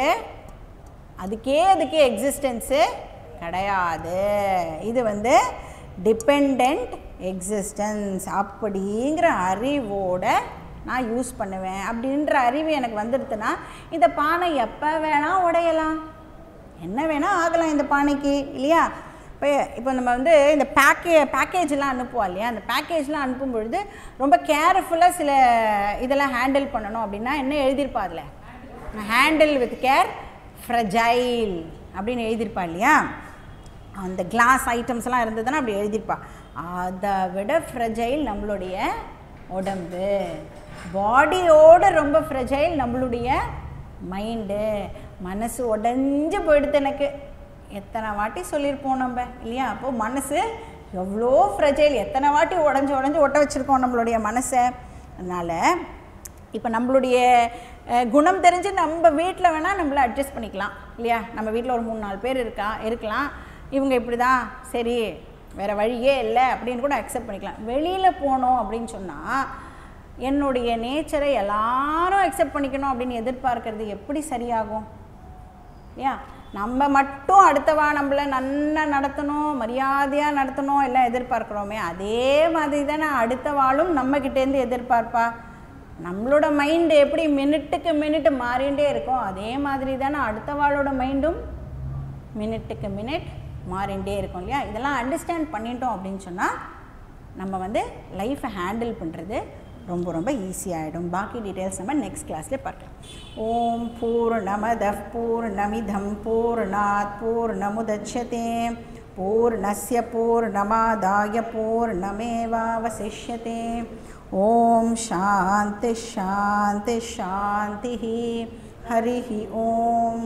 அதுக்கே அதுக்கு எக்ஸிஸ்டன்ஸு கிடையாது இது வந்து டிபெண்ட் எக்ஸிஸ்டன்ஸ் அப்படிங்கிற அறிவோட நான் யூஸ் பண்ணுவேன் அப்படின்ற அறிவு எனக்கு வந்துடுதுன்னா இந்த பானை எப்போ வேணால் உடையலாம் என்ன வேணால் ஆகலாம் இந்த பானைக்கு இல்லையா இப்போ இப்போ நம்ம வந்து இந்த பேக்கே பேக்கேஜ்லாம் அனுப்புவோம் இல்லையா அந்த பேக்கேஜ்லாம் அனுப்பும் பொழுது ரொம்ப கேர்ஃபுல்லாக சில இதெல்லாம் ஹேண்டில் பண்ணணும் அப்படின்னா என்ன எழுதியிருப்பா அதில் ஹேண்டில் வித் கேர் ஃப்ரஜைல் அப்படின்னு எழுதியிருப்பா இல்லையா அந்த கிளாஸ் ஐட்டம்ஸ் எல்லாம் இருந்ததுன்னா அப்படி எழுதியிருப்பா அதை விட ஃப்ரெஜைல் நம்மளுடைய உடம்பு பாடியோட ரொம்ப ஃப்ரெஜைல் நம்மளுடைய மைண்டு மனசு உடஞ்சி போயிடுது எனக்கு எத்தனை வாட்டி சொல்லியிருப்போம் நம்ம இல்லையா அப்போது மனசு எவ்வளோ ஃப்ரெஜைல் எத்தனை வாட்டி உடஞ்சி உடஞ்சி ஒட்ட வச்சுருக்கோம் நம்மளுடைய மனசை அதனால் இப்போ நம்மளுடைய அஹ், குணம் தெரிஞ்சு நம்ம வீட்டில் வேணால் நம்மள அட்ஜஸ்ட் பண்ணிக்கலாம் இல்லையா நம்ம வீட்டில் ஒரு மூணு நாலு பேர் இருக்கா இருக்கலாம் இவங்க இப்படி தான் சரி வேறு வழியே இல்லை அப்படின்னு கூட அக்செப்ட் பண்ணிக்கலாம் வெளியில் போனோம் அப்படின்னு சொன்னால் என்னுடைய நேச்சரை எல்லாரும் அக்செப்ட் பண்ணிக்கணும் அப்படின்னு எதிர்பார்க்கறது எப்படி சரியாகும் ஏன் நம்ம மட்டும் அடுத்தவா நம்மளை நன்னா நடத்தணும் மரியாதையாக நடத்தணும் எல்லாம் எதிர்பார்க்குறோமே அதே மாதிரி தானே அடுத்த வாளும் நம்மக்கிட்டேருந்து எதிர்பார்ப்பா நம்மளோட மைண்டு எப்படி மினிட்டுக்கு மினிட் மாறிண்டே இருக்கும் அதே மாதிரி தானே அடுத்த வாளோட மைண்டும் மினிட்டுக்கு மினிட் மாறிண்டே இருக்கும் இல்லையா இதெல்லாம் அண்டர்ஸ்டாண்ட் பண்ணிட்டோம் அப்படின்னு சொன்னால் நம்ம வந்து லைஃப்பை ஹேண்டில் பண்ணுறது ரொம்ப ரொம்ப ஈஸியாகிடும் பாக்கி டீட்டெயில்ஸ் நம்ம நெக்ஸ்ட் கிளாஸ்லேயே பார்க்கலாம் ஓம் பூர்ணமத பூர்ணமிதம் பூர்ணாத் பூர்ணமுதட்சதே பூர்ணஸ்ய பூர்ணமாதாய பூர்ணமேவாவசிஷ்யते ஓம் சாந்தி ஷாந்தி ஷாந்தி हरिः ॐ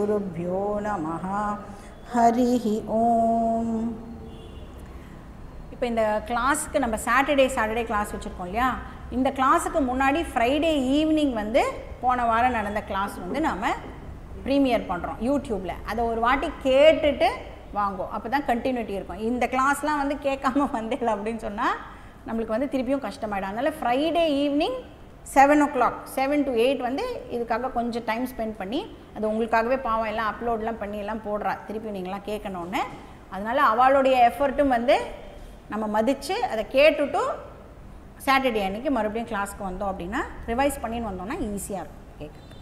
श्रीगुरुभ्यो नमः हरिः ॐ இப்போ இந்த கிளாஸுக்கு நம்ம சாட்டர்டே சாட்டர்டே கிளாஸ் வச்சுருக்கோம் இல்லையா இந்த கிளாஸுக்கு முன்னாடி ஃப்ரைடே ஈவினிங் வந்து போன வாரம் நடந்த கிளாஸ் வந்து நாம் ப்ரீமியர் பண்ணுறோம் யூடியூப்பில் அதை ஒரு வாட்டி கேட்டுட்டு வாங்கும் அப்போ தான் கண்டினியூட்டி இருக்கும் இந்த கிளாஸ்லாம் வந்து கேட்காம வந்தேல அப்படின்னு சொன்னால் நம்மளுக்கு வந்து திருப்பியும் கஷ்டமாயிடும் அதனால் Friday evening seven o'clock seven to eight வந்து இதுக்காக கொஞ்சம் டைம் ஸ்பெண்ட் பண்ணி அது உங்களுக்காகவே பாவம் எல்லாம் அப்லோட்லாம் பண்ணி எல்லாம் போடுறா திருப்பி நீங்களாம் கேட்கணுன்னு அதனால் அவளுடைய எஃபர்ட்டும் வந்து நம்ம மதித்து அதை கேட்டுட்டு சாட்டர்டே அன்றைக்கி மறுபடியும் கிளாஸ்க்கு வந்தோம் அப்படின்னா ரிவைஸ் பண்ணின்னு வந்தோம்னா ஈஸியாக இருக்கும் கேட்க